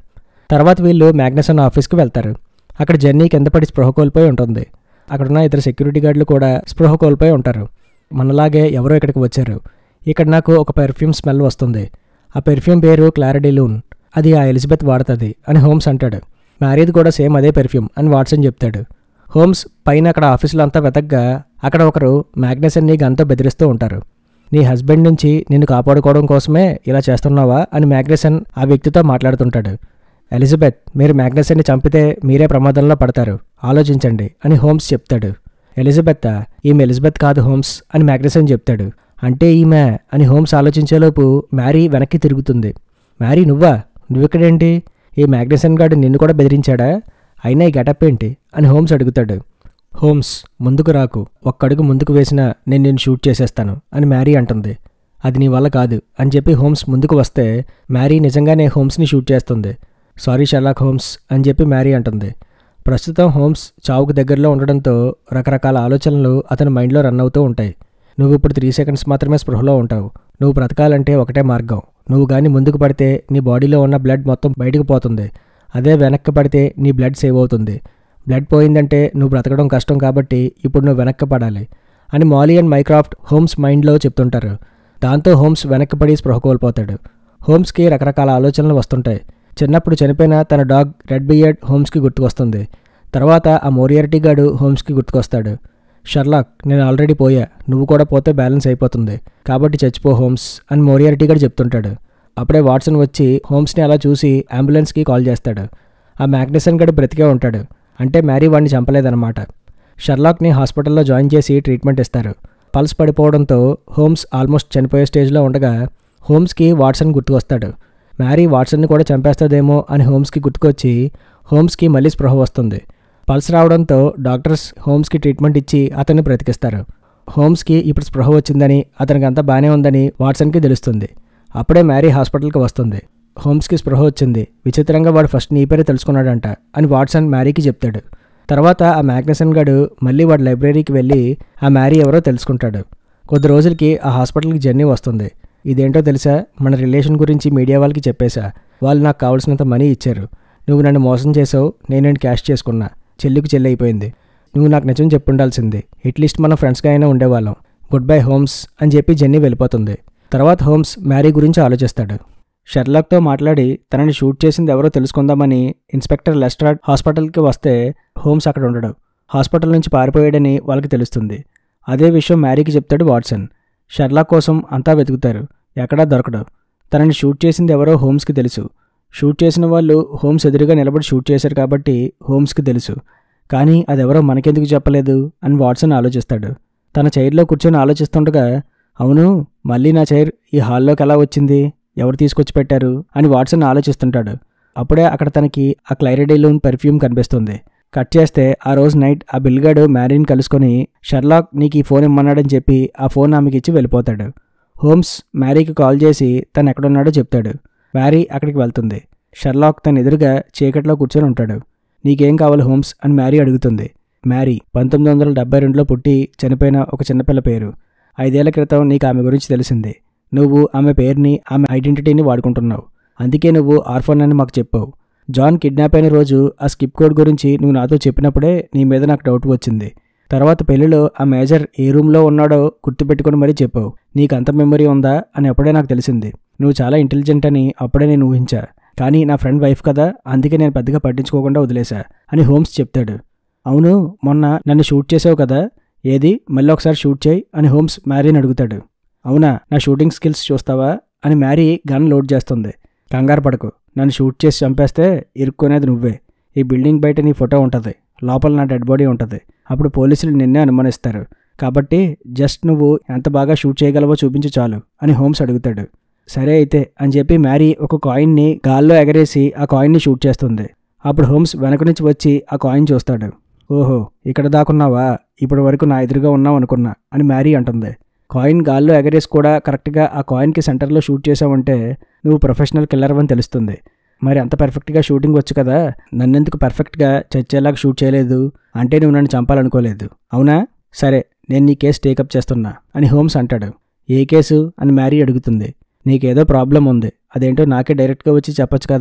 తర్వాత వీళ్ళు మ్యాగ్నసన్ ఆఫీస్కి వెళ్తారు అక్కడ జెన్నీ కింద పడి స్పృహ కోల్పోయి ఉంటుంది అక్కడున్న ఇద్దరు సెక్యూరిటీ గార్డులు కూడా స్పృహ కోల్పోయి ఉంటారు మనలాగే ఎవరో ఇక్కడికి వచ్చారు ఇక్కడ నాకు ఒక పెర్ఫ్యూమ్ స్మెల్ వస్తుంది ఆ పెర్ఫ్యూమ్ పేరు క్లారిడిలూన్ అది ఆ ఎలిజబెత్ వాడుతుంది అని హోమ్స్ అంటాడు మ్యారీది కూడా సేమ్ అదే పెర్ఫ్యూమ్ అని వాట్సన్ చెప్తాడు హోమ్స్ పైన అక్కడ ఆఫీసులో అంతా వెతగ్గా అక్కడ ఒకరు మ్యాగ్నసన్ని గన్తో బెదిరిస్తూ ఉంటారు నీ హస్బెండ్ నుంచి నిన్ను కాపాడుకోవడం కోసమే ఇలా చేస్తున్నావా అని మ్యాగ్నసన్ ఆ వ్యక్తితో మాట్లాడుతుంటాడు ఎలిజబెత్ మీరు మ్యాగ్నసన్ని చంపితే మీరే ప్రమాదంలో పడతారు ఆలోచించండి అని హోమ్స్ చెప్తాడు ఎలిజబెత్ ఈమె ఎలిజబెత్ కాదు హోమ్స్ అని మ్యాగ్నసన్ చెప్తాడు అంటే ఈమె అని హోమ్స్ ఆలోచించేలోపు మ్యారీ వెనక్కి తిరుగుతుంది మ్యారీ నువ్వా నువ్వెక్కడేంటి ఈ మ్యాగ్నసన్ గార్డు నిన్ను కూడా బెదిరించాడా అయినా ఈ గెటప్ ఏంటి అని హోమ్స్ అడుగుతాడు హోమ్స్ ముందుకు రాకు ఒక్కడుగు ముందుకు వేసినా నేను నిన్ను షూట్ చేసేస్తాను అని మ్యారీ అంటుంది అది నీ వల్ల కాదు అని చెప్పి హోమ్స్ ముందుకు వస్తే మ్యారీ నిజంగానే హోమ్స్ని షూట్ చేస్తుంది సారీ షర్లాక్ హోమ్స్ అని చెప్పి మ్యారీ అంటుంది ప్రస్తుతం హోమ్స్ చావుకు దగ్గరలో ఉండడంతో రకరకాల ఆలోచనలు అతని మైండ్లో రన్ అవుతూ ఉంటాయి నువ్వు ఇప్పుడు త్రీ సెకండ్స్ మాత్రమే స్పృహలో ఉంటావు నువ్వు బ్రతకాలంటే ఒకటే మార్గం నువ్వు కానీ ముందుకు పడితే నీ బాడీలో ఉన్న బ్లడ్ మొత్తం బయటకు పోతుంది అదే వెనక్కి పడితే నీ బ్లడ్ సేవ్ అవుతుంది బ్లడ్ పోయిందంటే నువ్వు బ్రతకడం కష్టం కాబట్టి ఇప్పుడు నువ్వు వెనక్కి పడాలి అని మాలీ అండ్ మైక్రాఫ్ట్ హోమ్స్ మైండ్లో చెప్తుంటారు దాంతో హోమ్స్ వెనక్కి పడి స్పృహ కోల్పోతాడు హోమ్స్కి రకరకాల ఆలోచనలు వస్తుంటాయి చిన్నప్పుడు చనిపోయిన తన డాగ్ రెడ్ బియర్డ్ హోమ్స్కి గుర్తుకొస్తుంది తర్వాత ఆ మోరియారిటీ గాడు హోమ్స్కి గుర్తుకొస్తాడు షర్లాక్ నేను ఆల్రెడీ పోయా నువ్వు కూడా పోతే బ్యాలెన్స్ అయిపోతుంది కాబట్టి చచ్చిపో హోమ్స్ అని మోరియారిటీ గారు చెప్తుంటాడు అప్పుడే వాట్సన్ వచ్చి హోమ్స్ని అలా చూసి అంబులెన్స్కి కాల్ చేస్తాడు ఆ మ్యాగ్నసన్ గడు బ్రతికే ఉంటాడు అంటే మ్యారీ వాడిని చంపలేదన్నమాట షర్లాక్ని హాస్పిటల్లో జాయిన్ చేసి ట్రీట్మెంట్ ఇస్తారు పల్స్ పడిపోవడంతో హోమ్స్ ఆల్మోస్ట్ చనిపోయే స్టేజ్లో ఉండగా హోమ్స్కి వాట్సన్ గుర్తుకొస్తాడు మ్యారీ వాట్సన్ని కూడా చంపేస్తుందేమో అని హోమ్స్కి గుర్తుకొచ్చి హోమ్స్కి మళ్ళీ స్పృహ వస్తుంది పల్స్ రావడంతో డాక్టర్స్ హోమ్స్కి ట్రీట్మెంట్ ఇచ్చి అతన్ని బ్రతికిస్తారు హోమ్స్కి ఇప్పుడు స్పృహ వచ్చిందని అతనికి అంతా బాగానే ఉందని వాట్సన్కి తెలుస్తుంది అప్పుడే మ్యారీ హాస్పిటల్కి వస్తుంది హోమ్స్కి స్పృహ వచ్చింది విచిత్రంగా వాడు ఫస్ట్ నీ పేరే తెలుసుకున్నాడంట అని వాట్సన్ మ్యారీకి చెప్తాడు తర్వాత ఆ మ్యాగ్నసన్ గడు మళ్ళీ వాడి లైబ్రరీకి వెళ్ళి ఆ మ్యారీ ఎవరో తెలుసుకుంటాడు కొద్ది రోజులకి ఆ హాస్పిటల్కి జర్నీ వస్తుంది ఇదేంటో తెలుసా మన రిలేషన్ గురించి మీడియా వాళ్ళకి చెప్పేశా వాళ్ళు నాకు కావాల్సినంత మనీ ఇచ్చారు నువ్వు నన్ను మోసం చేసావు నేను నేను క్యాష్ చేసుకున్నా చెల్లికి చెల్లి అయిపోయింది నువ్వు నాకు నిజం చెప్పుండాల్సింది అట్లీస్ట్ మనం ఫ్రెండ్స్గా అయినా ఉండేవాళ్ళం గుడ్ బై హోమ్స్ అని చెప్పి జెన్నీ వెళ్ళిపోతుంది తర్వాత హోమ్స్ మ్యారీ గురించి ఆలోచిస్తాడు షెర్లాక్తో మాట్లాడి తనని షూట్ చేసింది ఎవరో తెలుసుకుందామని ఇన్స్పెక్టర్ లెస్ట్రాడ్ హాస్పిటల్కి వస్తే హోమ్స్ అక్కడ ఉండడు హాస్పిటల్ నుంచి పారిపోయాడని వాళ్ళకి తెలుస్తుంది అదే విషయం మ్యారీకి చెప్తాడు వాట్సన్ షెర్లాక్ కోసం అంతా వెతుకుతారు ఎక్కడా దొరకడు తనని షూట్ చేసింది ఎవరో హోమ్స్కి తెలుసు షూట్ చేసిన వాళ్ళు హోమ్స్ ఎదురుగా నిలబడి షూట్ చేశారు కాబట్టి హోమ్స్కి తెలుసు కానీ అదెవరో మనకెందుకు చెప్పలేదు అని వాట్సన్ ఆలోచిస్తాడు తన చైర్లో కూర్చొని ఆలోచిస్తుండగా అవును మళ్ళీ నా చైర్ ఈ హాల్లోకి ఎలా వచ్చింది ఎవరు తీసుకొచ్చి పెట్టారు అని వాట్సన్ ఆలోచిస్తుంటాడు అప్పుడే అక్కడ తనకి ఆ క్లైరెడైలూన్ పెర్ఫ్యూమ్ కనిపిస్తుంది కట్ చేస్తే ఆ రోజు నైట్ ఆ బిల్గాడు మ్యారీని కలుసుకొని షర్లాక్ నీకు ఈ ఫోన్ ఇమ్మన్నాడని చెప్పి ఆ ఫోన్ ఆమెకి ఇచ్చి వెళ్ళిపోతాడు హోమ్స్ మ్యారీకి కాల్ చేసి తను ఎక్కడున్నాడో చెప్తాడు మ్యారీ అక్కడికి వెళ్తుంది షర్లాక్ తన ఎదురుగా చీకట్లో కూర్చొని ఉంటాడు నీకేం కావాలి హోమ్స్ అని మ్యారీ అడుగుతుంది మ్యారీ పంతొమ్మిది వందల డెబ్బై రెండులో పుట్టి చనిపోయిన ఒక చిన్నపిల్ల పేరు ఐదేళ్ల క్రితం నీకు ఆమె గురించి తెలిసింది నువ్వు ఆమె పేరుని ఆమె ఐడెంటిటీని వాడుకుంటున్నావు అందుకే నువ్వు ఆర్ఫన్ అని మాకు చెప్పావు జాన్ కిడ్నాప్ అయిన రోజు ఆ స్కిప్ కోడ్ గురించి నువ్వు నాతో చెప్పినప్పుడే నీ మీద నాకు డౌట్ వచ్చింది తర్వాత పెళ్లిలో ఆ మేజర్ ఏ రూమ్లో ఉన్నాడో గుర్తుపెట్టుకుని మరీ చెప్పావు నీకు అంత మెమరీ ఉందా అని అప్పుడే నాకు తెలిసింది నువ్వు చాలా ఇంటెలిజెంట్ అని అప్పుడే నేను ఊహించా కానీ నా ఫ్రెండ్ వైఫ్ కదా అందుకే నేను పెద్దగా పట్టించుకోకుండా వదిలేశా అని హోమ్స్ చెప్తాడు అవును మొన్న నన్ను షూట్ చేసావు కదా ఏది మళ్ళీ ఒకసారి షూట్ చేయి అని హోమ్స్ మ్యారీని అడుగుతాడు అవునా నా షూటింగ్ స్కిల్స్ చూస్తావా అని మ్యారీ గన్ లోడ్ చేస్తుంది కంగారు పడకు నన్ను షూట్ చేసి చంపేస్తే ఇరుక్కునేది నువ్వే ఈ బిల్డింగ్ బయట నీ ఫోటో ఉంటుంది లోపల నా డెడ్ బాడీ ఉంటుంది అప్పుడు పోలీసులు నిన్నే అనుమానిస్తారు కాబట్టి జస్ట్ నువ్వు ఎంత బాగా షూట్ చేయగలవో చూపించి చాలు అని హోమ్స్ అడుగుతాడు సరే అయితే అని చెప్పి మ్యారీ ఒక కాయిన్ని గాల్లో ఎగరేసి ఆ కాయిన్ని షూట్ చేస్తుంది అప్పుడు హోమ్స్ వెనక నుంచి వచ్చి ఆ కాయిన్ చూస్తాడు ఓహో ఇక్కడ దాకున్నావా ఇప్పటి వరకు నా ఎదురుగా ఉన్నావు అనుకున్నా అని మ్యారీ అంటుంది కాయిన్ గాల్లో ఎగరేసి కూడా కరెక్ట్గా ఆ కాయిన్కి సెంటర్లో షూట్ చేసావంటే నువ్వు ప్రొఫెషనల్ కిల్లర్ అని తెలుస్తుంది మరి అంత పర్ఫెక్ట్గా షూటింగ్ వచ్చు కదా నన్నెందుకు పర్ఫెక్ట్గా చచ్చేలాగా షూట్ చేయలేదు అంటే నువ్వు నన్ను చంపాలనుకోలేదు అవునా సరే నేను నీ కేసు టేకప్ చేస్తున్నా అని హోమ్స్ అంటాడు ఏ కేసు అని మ్యారీ అడుగుతుంది నీకేదో ప్రాబ్లం ఉంది అదేంటో నాకే డైరెక్ట్గా వచ్చి చెప్పొచ్చు కదా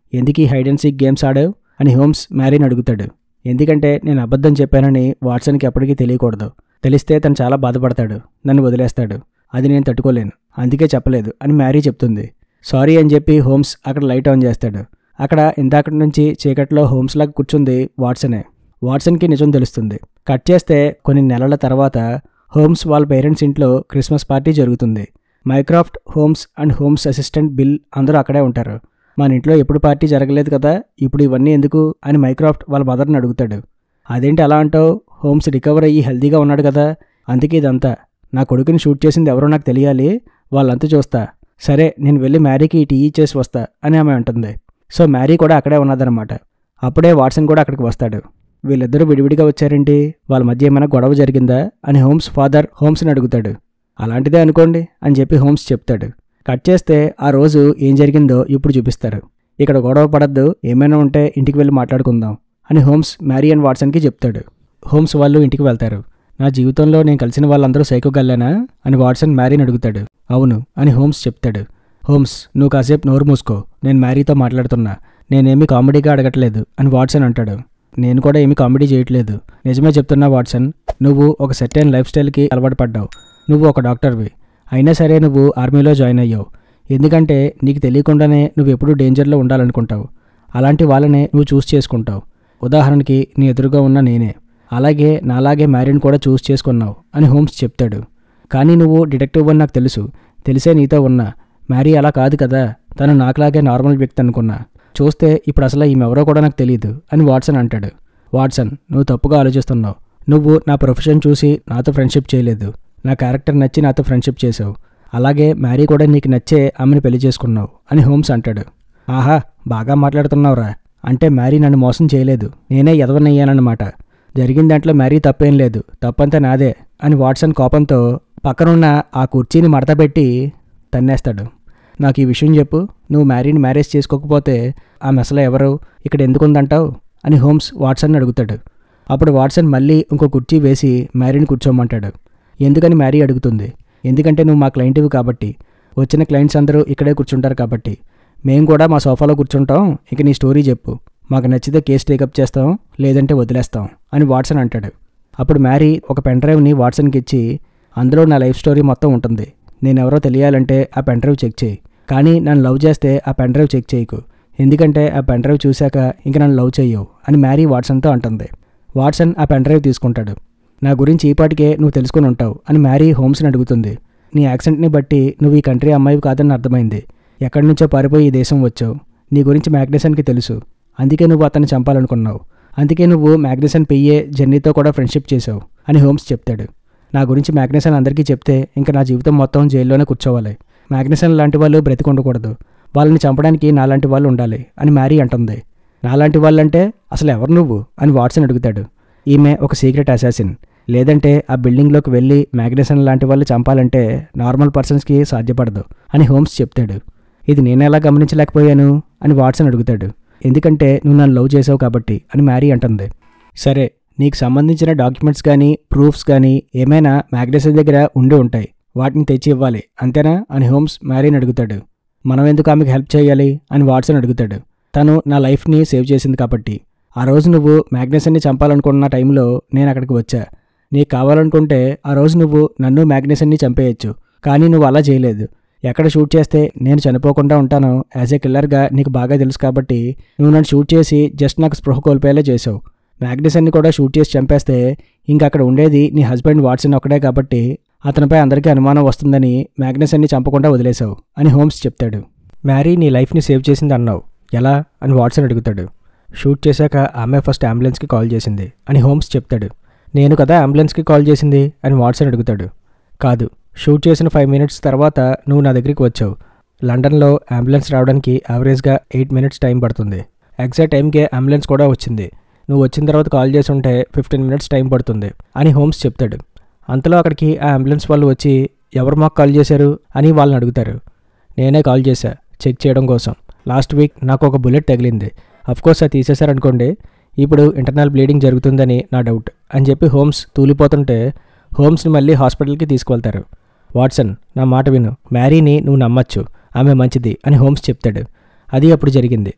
ఎందుకు ఈ హైడ్ అండ్ సీక్ గేమ్స్ ఆడావు అని హోమ్స్ మ్యారీని అడుగుతాడు ఎందుకంటే నేను అబద్ధం చెప్పానని వాట్సన్కి ఎప్పటికీ తెలియకూడదు తెలిస్తే తను చాలా బాధపడతాడు నన్ను వదిలేస్తాడు అది నేను తట్టుకోలేను అందుకే చెప్పలేదు అని మ్యారీ చెప్తుంది సారీ అని చెప్పి హోమ్స్ అక్కడ లైట్ ఆన్ చేస్తాడు అక్కడ ఇందాకటి నుంచి చీకట్లో హోమ్స్ లాగా కూర్చుంది వాట్సనే వాట్సన్కి నిజం తెలుస్తుంది కట్ చేస్తే కొన్ని నెలల తర్వాత హోమ్స్ వాళ్ళ పేరెంట్స్ ఇంట్లో క్రిస్మస్ పార్టీ జరుగుతుంది Mycroft Holmes and Holmes assistant Bill అందరూ అక్కడే ఉంటారు మన ఇంట్లో ఎప్పుడు పార్టీ జరగలేదు కదా ఇప్పుడు ఇవన్నీ ఎందుకు అని మైక్రాఫ్ట్ వాళ్ళ మదర్ని అడుగుతాడు అదేంటి అలా అంటావు హోమ్స్ రికవర్ అయ్యి హెల్తీగా ఉన్నాడు కదా అందుకే ఇదంతా నా కొడుకుని షూట్ చేసింది ఎవరో నాకు తెలియాలి వాళ్ళంతా చూస్తా సరే నేను వెళ్ళి మ్యారీకి టీ ఇచ్చేసి వస్తా అని ఆమె అంటుంది సో మ్యారీ కూడా అక్కడే ఉన్నదన్నమాట అప్పుడే వాట్సన్ కూడా అక్కడికి వస్తాడు వీళ్ళిద్దరూ విడివిడిగా వచ్చారేంటి వాళ్ళ మధ్య ఏమైనా గొడవ జరిగిందా అని హోమ్స్ ఫాదర్ హోమ్స్ని అడుగుతాడు అలాంటిదే అనుకోండి అని చెప్పి హోమ్స్ చెప్తాడు కట్ చేస్తే ఆ రోజు ఏం జరిగిందో ఇప్పుడు చూపిస్తారు ఇక్కడ గొడవ పడద్దు ఏమైనా ఉంటే ఇంటికి వెళ్ళి మాట్లాడుకుందాం అని హోమ్స్ మ్యారీ అండ్ వాట్సన్కి చెప్తాడు హోమ్స్ వాళ్ళు ఇంటికి వెళ్తారు నా జీవితంలో నేను కలిసిన వాళ్ళందరూ సైకోగల్లానా అని వాట్సన్ మ్యారీని అడుగుతాడు అవును అని హోమ్స్ చెప్తాడు హోమ్స్ నువ్వు కాసేపు నోరు మూసుకో నేను మ్యారీతో మాట్లాడుతున్నా నేనేమీ కామెడీగా అడగట్లేదు అని వాట్సన్ అంటాడు నేను కూడా ఏమీ కామెడీ చేయట్లేదు నిజమే చెప్తున్నా వాట్సన్ నువ్వు ఒక సెటైన్ లైఫ్ స్టైల్కి అలవాటు పడ్డావు నువ్వు ఒక డాక్టర్వి అయినా సరే నువ్వు ఆర్మీలో జాయిన్ అయ్యావు ఎందుకంటే నీకు తెలియకుండానే నువ్వు ఎప్పుడూ డేంజర్లో ఉండాలనుకుంటావు అలాంటి వాళ్ళనే నువ్వు చూస్ చేసుకుంటావు ఉదాహరణకి నీ ఎదురుగా ఉన్న నేనే అలాగే నాలాగే మ్యారీని కూడా చూస్ చేసుకున్నావు అని హోమ్స్ చెప్తాడు కానీ నువ్వు డిటెక్టివ్ అని నాకు తెలుసు తెలిసే నీతో ఉన్నా మ్యారీ అలా కాదు కదా తను నాకులాగే నార్మల్ వ్యక్తి అనుకున్నా చూస్తే ఇప్పుడు అసలు ఈమెవరో కూడా నాకు తెలియదు అని వాట్సన్ అంటాడు వాట్సన్ నువ్వు తప్పుగా ఆలోచిస్తున్నావు నువ్వు నా ప్రొఫెషన్ చూసి నాతో ఫ్రెండ్షిప్ చేయలేదు నా క్యారెక్టర్ నచ్చి నాతో ఫ్రెండ్షిప్ చేసావు అలాగే మ్యారీ కూడా నీకు నచ్చే ఆమెను పెళ్లి చేసుకున్నావు అని హోమ్స్ అంటాడు ఆహా బాగా మాట్లాడుతున్నావురా అంటే మ్యారీ నన్ను మోసం చేయలేదు నేనే ఎదవనయ్యానన్నమాట జరిగిన దాంట్లో మ్యారీ తప్పేం లేదు తప్పంతా నాదే అని వాట్సన్ కోపంతో పక్కనున్న ఆ కుర్చీని మడతపెట్టి తన్నేస్తాడు నాకు ఈ విషయం చెప్పు నువ్వు మ్యారీని మ్యారేజ్ చేసుకోకపోతే ఆ మెసల ఎవరు ఇక్కడ ఎందుకుందంటావు అని హోమ్స్ వాట్సన్ అడుగుతాడు అప్పుడు వాట్సన్ మళ్ళీ ఇంకో కుర్చీ వేసి మ్యారీని కూర్చోమంటాడు ఎందుకని మ్యారీ అడుగుతుంది ఎందుకంటే నువ్వు మా క్లయింట్వి కాబట్టి వచ్చిన క్లయింట్స్ అందరూ ఇక్కడే కూర్చుంటారు కాబట్టి మేము కూడా మా సోఫాలో కూర్చుంటాం ఇక నీ స్టోరీ చెప్పు మాకు నచ్చితే కేసు టేకప్ చేస్తాం లేదంటే వదిలేస్తాం అని వాట్సన్ అంటాడు అప్పుడు మ్యారీ ఒక పెన్ డ్రైవ్ని వాట్సన్కి ఇచ్చి అందులో నా లైఫ్ స్టోరీ మొత్తం ఉంటుంది నేనెవరో తెలియాలంటే ఆ పెన్ డ్రైవ్ చెక్ చేయి కానీ నన్ను లవ్ చేస్తే ఆ పెన్ డ్రైవ్ చెక్ చేయకు ఎందుకంటే ఆ పెన్ డ్రైవ్ చూశాక ఇంక నన్ను లవ్ చెయ్యవు అని మ్యారీ వాట్సన్తో అంటుంది వాట్సన్ ఆ పెన్ డ్రైవ్ తీసుకుంటాడు నా గురించి ఈపాటికే నువ్వు తెలుసుకుని ఉంటావు అని మ్యారీ హోమ్స్ని అడుగుతుంది నీ యాక్సెంట్ని బట్టి నువ్వు ఈ కంట్రీ అమ్మాయి కాదని అర్థమైంది ఎక్కడి నుంచో పారిపోయి ఈ దేశం వచ్చావు నీ గురించి మ్యాగ్నెసన్కి తెలుసు అందుకే నువ్వు అతన్ని చంపాలనుకున్నావు అందుకే నువ్వు మ్యాగ్నెసన్ పెయ్యే జర్నీతో కూడా ఫ్రెండ్షిప్ చేసావు అని హోమ్స్ చెప్తాడు నా గురించి మ్యాగ్నెసన్ అందరికీ చెప్తే ఇంకా నా జీవితం మొత్తం జైల్లోనే కూర్చోవాలి మ్యాగ్నెసన్ లాంటి వాళ్ళు బ్రతికి ఉండకూడదు వాళ్ళని చంపడానికి నాలాంటి వాళ్ళు ఉండాలి అని మ్యారీ అంటుంది నాలాంటి వాళ్ళంటే అసలు ఎవరు నువ్వు అని వాట్సన్ అడుగుతాడు ఈమె ఒక సీక్రెట్ అసాసిన్ లేదంటే ఆ బిల్డింగ్లోకి వెళ్ళి మ్యాగ్నెసన్ లాంటి వాళ్ళు చంపాలంటే నార్మల్ పర్సన్స్కి సాధ్యపడదు అని హోమ్స్ చెప్తాడు ఇది నేనెలా గమనించలేకపోయాను అని వాట్సన్ అడుగుతాడు ఎందుకంటే నువ్వు నన్ను లవ్ చేసావు కాబట్టి అని మ్యారీ అంటుంది సరే నీకు సంబంధించిన డాక్యుమెంట్స్ కానీ ప్రూఫ్స్ కానీ ఏమైనా మ్యాగ్నెసన్ దగ్గర ఉండి ఉంటాయి వాటిని తెచ్చి ఇవ్వాలి అంతేనా అని హోమ్స్ మ్యారీని అడుగుతాడు మనం ఎందుకు ఆమెకు హెల్ప్ చేయాలి అని వాట్సన్ అడుగుతాడు తను నా లైఫ్ని సేవ్ చేసింది కాబట్టి ఆ రోజు నువ్వు మ్యాగ్నెసన్ని చంపాలనుకున్న టైంలో నేను అక్కడికి వచ్చా నీకు కావాలనుకుంటే ఆ రోజు నువ్వు నన్ను మ్యాగ్నెసన్ని చంపేయచ్చు కానీ నువ్వు అలా చేయలేదు ఎక్కడ షూట్ చేస్తే నేను చనిపోకుండా ఉంటానో యాజ్ ఏ కిల్లర్గా నీకు బాగా తెలుసు కాబట్టి నువ్వు నన్ను షూట్ చేసి జస్ట్ నాకు స్పృహ కోల్పోయేలా చేసావు మ్యాగ్నెసన్ని కూడా షూట్ చేసి చంపేస్తే ఇంక అక్కడ ఉండేది నీ హస్బెండ్ వాట్సన్ ఒకడే కాబట్టి అతనిపై అందరికీ అనుమానం వస్తుందని మ్యాగ్నెసన్ని చంపకుండా వదిలేశావు అని హోమ్స్ చెప్తాడు మ్యారీ నీ లైఫ్ని సేవ్ చేసింది అన్నావు ఎలా అని వాట్సన్ అడుగుతాడు షూట్ చేశాక ఆమె ఫస్ట్ అంబులెన్స్కి కాల్ చేసింది అని హోమ్స్ చెప్తాడు నేను కదా అంబులెన్స్కి కాల్ చేసింది అని వాట్సన్ అడుగుతాడు కాదు షూట్ చేసిన ఫైవ్ మినిట్స్ తర్వాత నువ్వు నా దగ్గరికి వచ్చావు లండన్లో అంబులెన్స్ రావడానికి యావరేజ్గా ఎయిట్ మినిట్స్ టైం పడుతుంది ఎగ్జాక్ట్ టైంకే అంబులెన్స్ కూడా వచ్చింది నువ్వు వచ్చిన తర్వాత కాల్ చేసి ఉంటే ఫిఫ్టీన్ మినిట్స్ టైం పడుతుంది అని హోమ్స్ చెప్తాడు అంతలో అక్కడికి ఆ అంబులెన్స్ వాళ్ళు వచ్చి ఎవరు మాకు కాల్ చేశారు అని వాళ్ళని అడుగుతారు నేనే కాల్ చేశా చెక్ చేయడం కోసం లాస్ట్ వీక్ నాకు ఒక బుల్లెట్ తగిలింది కోర్స్ అది తీసేశారనుకోండి ఇప్పుడు ఇంటర్నల్ బ్లీడింగ్ జరుగుతుందని నా డౌట్ అని చెప్పి హోమ్స్ తూలిపోతుంటే హోమ్స్ని మళ్ళీ హాస్పిటల్కి తీసుకువెళ్తారు వాట్సన్ నా మాట విను మ్యారీని నువ్వు నమ్మచ్చు ఆమె మంచిది అని హోమ్స్ చెప్తాడు అది అప్పుడు జరిగింది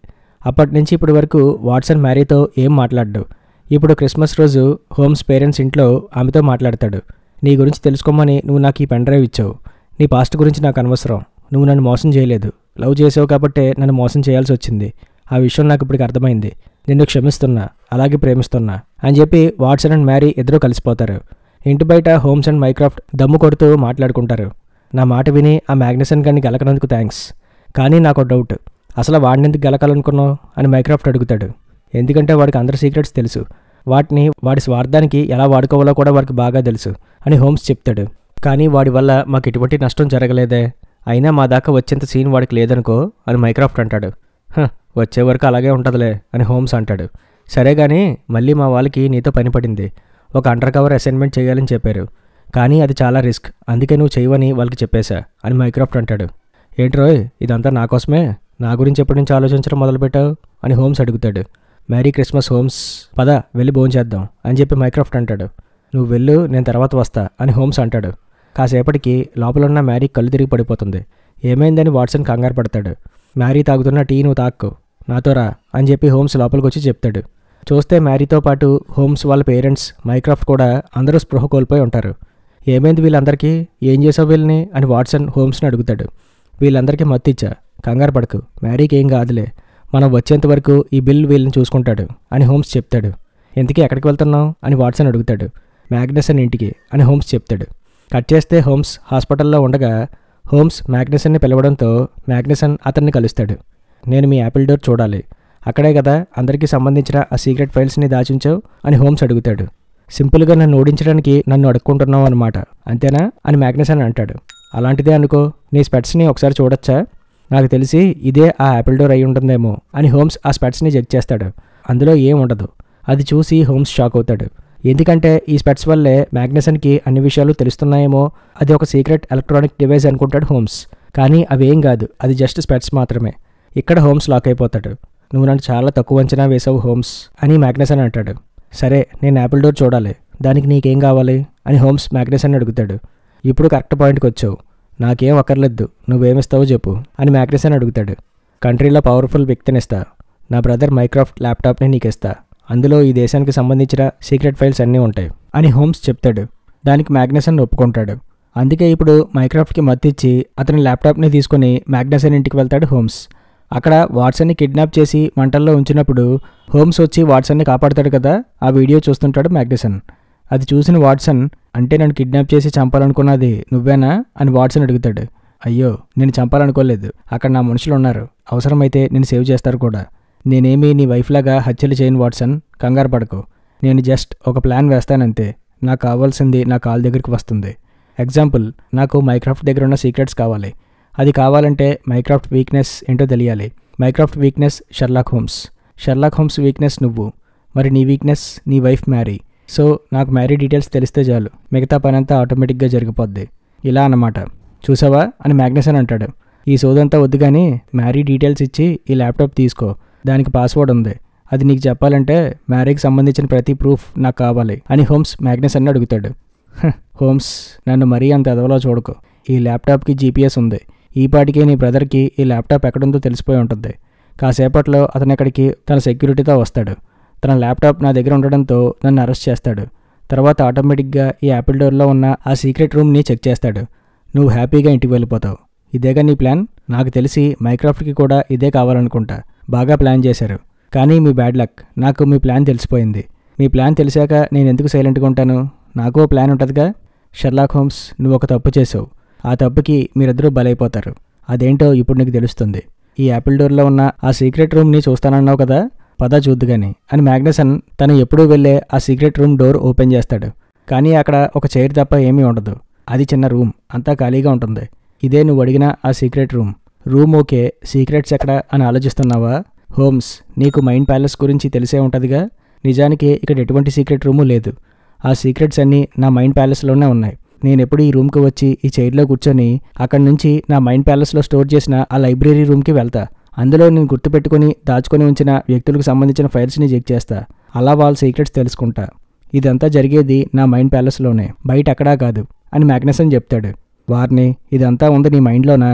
అప్పటి నుంచి ఇప్పటి వరకు వాట్సన్ మ్యారీతో ఏం మాట్లాడ్డు ఇప్పుడు క్రిస్మస్ రోజు హోమ్స్ పేరెంట్స్ ఇంట్లో ఆమెతో మాట్లాడతాడు నీ గురించి తెలుసుకోమని నువ్వు నాకు ఈ పెన్ డ్రైవ్ ఇచ్చావు నీ పాస్ట్ గురించి నాకు అనవసరం నువ్వు నన్ను మోసం చేయలేదు లవ్ చేసావు కాబట్టే నన్ను మోసం చేయాల్సి వచ్చింది ఆ విషయం నాకు ఇప్పటికి అర్థమైంది నిన్ను క్షమిస్తున్నా అలాగే ప్రేమిస్తున్నా అని చెప్పి వాట్సన్ అండ్ మ్యారీ ఇద్దరూ కలిసిపోతారు ఇంటి బయట హోమ్స్ అండ్ మైక్రాఫ్ట్ దమ్ము కొడుతూ మాట్లాడుకుంటారు నా మాట విని ఆ మ్యాగ్నసన్ గారిని గెలకనందుకు థ్యాంక్స్ కానీ నాకు డౌట్ అసలు వాడిని ఎందుకు గెలకాలనుకున్నావు అని మైక్రాఫ్ట్ అడుగుతాడు ఎందుకంటే వాడికి అందరి సీక్రెట్స్ తెలుసు వాటిని వాడి స్వార్థానికి ఎలా వాడుకోవాలో కూడా వాడికి బాగా తెలుసు అని హోమ్స్ చెప్తాడు కానీ వాడి వల్ల మాకు ఎటువంటి నష్టం జరగలేదే అయినా మా దాకా వచ్చేంత సీన్ వాడికి లేదనుకో అని మైక్రాఫ్ట్ అంటాడు "హ, వచ్చే వరకు అలాగే ఉంటుందిలే అని హోమ్స్ అంటాడు సరే కానీ మళ్ళీ మా వాళ్ళకి నీతో పని పడింది ఒక అండర్ కవర్ అసైన్మెంట్ చేయాలని చెప్పారు కానీ అది చాలా రిస్క్ అందుకే నువ్వు చేయవని వాళ్ళకి చెప్పేశా అని మైక్రాఫ్ట్ అంటాడు ఏంట్రోయ్ ఇదంతా నా కోసమే నా గురించి ఎప్పటి నుంచి ఆలోచించడం మొదలుపెట్టావు అని హోమ్స్ అడుగుతాడు మ్యారీ క్రిస్మస్ హోమ్స్ పద వెళ్ళి భోంచేద్దాం అని చెప్పి మైక్రాఫ్ట్ అంటాడు నువ్వు వెళ్ళు నేను తర్వాత వస్తా అని హోమ్స్ అంటాడు కాసేపటికి లోపల ఉన్న మ్యారీ కళ్ళు తిరిగి పడిపోతుంది ఏమైందని వాట్సన్ కంగారు పడతాడు మ్యారీ తాగుతున్న టీ నువ్వు తాక్కు నాతో రా అని చెప్పి హోమ్స్ లోపలికి వచ్చి చెప్తాడు చూస్తే మ్యారీతో పాటు హోమ్స్ వాళ్ళ పేరెంట్స్ మైక్రాఫ్ట్ కూడా అందరూ స్పృహ కోల్పోయి ఉంటారు ఏమైంది వీళ్ళందరికీ ఏం చేసావు వీళ్ళని అని వాట్సన్ హోమ్స్ని అడుగుతాడు వీళ్ళందరికీ మత్తిచ్చా కంగారు పడకు మ్యారీకి ఏం కాదులే మనం వచ్చేంత వరకు ఈ బిల్ వీళ్ళని చూసుకుంటాడు అని హోమ్స్ చెప్తాడు ఎందుకే ఎక్కడికి వెళ్తున్నావు అని వాట్సన్ అడుగుతాడు మ్యాగ్నసన్ ఇంటికి అని హోమ్స్ చెప్తాడు కట్ చేస్తే హోమ్స్ హాస్పిటల్లో ఉండగా హోమ్స్ మ్యాగ్నసన్ని పిలవడంతో మ్యాగ్నసన్ అతన్ని కలుస్తాడు నేను మీ యాపిల్ డోర్ చూడాలి అక్కడే కదా అందరికీ సంబంధించిన ఆ సీక్రెట్ ఫైల్స్ని దాచుంచావు అని హోమ్స్ అడుగుతాడు సింపుల్గా నన్ను ఓడించడానికి నన్ను అడుక్కుంటున్నావు అనమాట అంతేనా అని మ్యాగ్నసన్ అంటాడు అలాంటిదే అనుకో నీ స్పెట్స్ని ఒకసారి చూడొచ్చా నాకు తెలిసి ఇదే ఆ యాపిల్ డోర్ అయి ఉంటుందేమో అని హోమ్స్ ఆ స్పెట్స్ని చెక్ చేస్తాడు అందులో ఏం ఉండదు అది చూసి హోమ్స్ షాక్ అవుతాడు ఎందుకంటే ఈ స్పెట్స్ వల్లే మ్యాగ్నసన్కి అన్ని విషయాలు తెలుస్తున్నాయేమో అది ఒక సీక్రెట్ ఎలక్ట్రానిక్ డివైస్ అనుకుంటాడు హోమ్స్ కానీ అవేం కాదు అది జస్ట్ స్పెట్స్ మాత్రమే ఇక్కడ హోమ్స్ లాక్ అయిపోతాడు నువ్వు నన్ను చాలా తక్కువ అంచనా వేసావు హోమ్స్ అని మ్యాగ్నసన్ అంటాడు సరే నేను యాపిల్ డోర్ చూడాలి దానికి నీకేం కావాలి అని హోమ్స్ మ్యాగ్నసన్ అడుగుతాడు ఇప్పుడు కరెక్ట్ పాయింట్కి వచ్చావు నాకేం అక్కర్లేదు నువ్వేమిస్తావో చెప్పు అని మ్యాగ్నసన్ అడుగుతాడు కంట్రీలో పవర్ఫుల్ వ్యక్తినిస్తా నా బ్రదర్ మైక్రాఫ్ట్ ల్యాప్టాప్ని నీకు ఇస్తా అందులో ఈ దేశానికి సంబంధించిన సీక్రెట్ ఫైల్స్ అన్నీ ఉంటాయి అని హోమ్స్ చెప్తాడు దానికి మ్యాగ్నసన్ ఒప్పుకుంటాడు అందుకే ఇప్పుడు మైక్రాఫ్ట్కి మత్తిచ్చి అతని ల్యాప్టాప్ని తీసుకొని మ్యాగ్నసన్ ఇంటికి వెళ్తాడు హోమ్స్ అక్కడ వాట్సన్ని కిడ్నాప్ చేసి మంటల్లో ఉంచినప్పుడు హోమ్స్ వచ్చి వాట్సన్ని కాపాడతాడు కదా ఆ వీడియో చూస్తుంటాడు మ్యాగ్నసన్ అది చూసిన వాట్సన్ అంటే నన్ను కిడ్నాప్ చేసి చంపాలనుకున్నది నువ్వేనా అని వాట్సన్ అడుగుతాడు అయ్యో నేను చంపాలనుకోలేదు అక్కడ నా మనుషులు ఉన్నారు అవసరమైతే నేను సేవ్ చేస్తారు కూడా నేనేమీ నీ వైఫ్లాగా హత్యలు చేయను వాట్సన్ కంగారు పడకు నేను జస్ట్ ఒక ప్లాన్ వేస్తానంతే నాకు కావాల్సింది నా కాల్ దగ్గరికి వస్తుంది ఎగ్జాంపుల్ నాకు మైక్రాఫ్ట్ దగ్గర ఉన్న సీక్రెట్స్ కావాలి అది కావాలంటే మైక్రాఫ్ట్ వీక్నెస్ ఏంటో తెలియాలి Mycroft weakness Sherlock Holmes Sherlock Holmes weakness నువ్వు మరి నీ వీక్నెస్ నీ వైఫ్ మ్యారీ సో నాకు మ్యారీ డీటెయిల్స్ తెలిస్తే చాలు మిగతా పని అంతా ఆటోమేటిక్గా జరిగిపోద్ది ఇలా అన్నమాట చూసావా అని మ్యాగ్నసన్ అంటాడు ఈ సోదంతా వద్దు కానీ మ్యారీ డీటెయిల్స్ ఇచ్చి ఈ ల్యాప్టాప్ తీసుకో దానికి పాస్వర్డ్ ఉంది అది నీకు చెప్పాలంటే మ్యారీకి సంబంధించిన ప్రతి ప్రూఫ్ నాకు కావాలి అని హోమ్స్ మ్యాగ్నస్ అని అడుగుతాడు "హ్, హోమ్స్ నన్ను మరీ అంత ఎదవలో చూడకు ఈ ల్యాప్టాప్కి జీపీఎస్ ఉంది ఈ పాటికే నీ బ్రదర్కి ఈ ల్యాప్టాప్ ఎక్కడుందో తెలిసిపోయి ఉంటుంది కాసేపట్లో అతను ఇక్కడికి తన సెక్యూరిటీతో వస్తాడు తన ల్యాప్టాప్ నా దగ్గర ఉండడంతో నన్ను అరెస్ట్ చేస్తాడు తర్వాత ఆటోమేటిక్గా ఈ యాపిల్ డోర్లో ఉన్న ఆ సీక్రెట్ రూమ్ని చెక్ చేస్తాడు నువ్వు హ్యాపీగా ఇంటికి వెళ్ళిపోతావు ఇదేగా నీ ప్లాన్ నాకు తెలిసి మైక్రాఫ్ట్కి కూడా ఇదే కావాలనుకుంటా బాగా ప్లాన్ చేశారు కానీ మీ బ్యాడ్ లక్ నాకు మీ ప్లాన్ తెలిసిపోయింది మీ ప్లాన్ తెలిసాక నేను ఎందుకు సైలెంట్గా ఉంటాను నాకు ఓ ప్లాన్ ఉంటుందిగా షెర్లాక్ హోమ్స్ నువ్వు ఒక తప్పు చేసావు ఆ తప్పుకి మీరిద్దరూ బలైపోతారు అదేంటో ఇప్పుడు నీకు తెలుస్తుంది ఈ యాపిల్ డోర్లో ఉన్న ఆ సీక్రెట్ రూమ్ని చూస్తానన్నావు కదా పద చూద్దుగాని అని మ్యాగ్నసన్ తను ఎప్పుడూ వెళ్ళే ఆ సీక్రెట్ రూమ్ డోర్ ఓపెన్ చేస్తాడు కానీ అక్కడ ఒక చైర్ తప్ప ఏమీ ఉండదు అది చిన్న రూమ్ అంతా ఖాళీగా ఉంటుంది ఇదే నువ్వు అడిగిన ఆ secret room room okay secrets ఎక్కడ అని ఆలోచిస్తున్నావా హోమ్స్ నీకు మైండ్ ప్యాలెస్ గురించి తెలిసే ఉంటుందిగా నిజానికి ఇక్కడ ఎటువంటి సీక్రెట్ రూము లేదు ఆ సీక్రెట్స్ అన్నీ నా మైండ్ ప్యాలెస్లోనే ఉన్నాయి నేను ఎప్పుడు ఈ రూమ్కి వచ్చి ఈ చైర్లో కూర్చొని అక్కడి నుంచి నా మైండ్ ప్యాలెస్లో స్టోర్ చేసిన ఆ లైబ్రరీ రూమ్కి వెళ్తా అందులో నేను గుర్తుపెట్టుకుని దాచుకొని ఉంచిన వ్యక్తులకు సంబంధించిన ఫైల్స్ని చెక్ చేస్తా అలా వాళ్ళ సీక్రెట్స్ తెలుసుకుంటా ఇదంతా జరిగేది నా మైండ్ ప్యాలెస్లోనే బయట ఎక్కడా కాదు అని మ్యాగ్నసన్ చెప్తాడు వారిని ఇదంతా ఉంది నీ మైండ్లోనా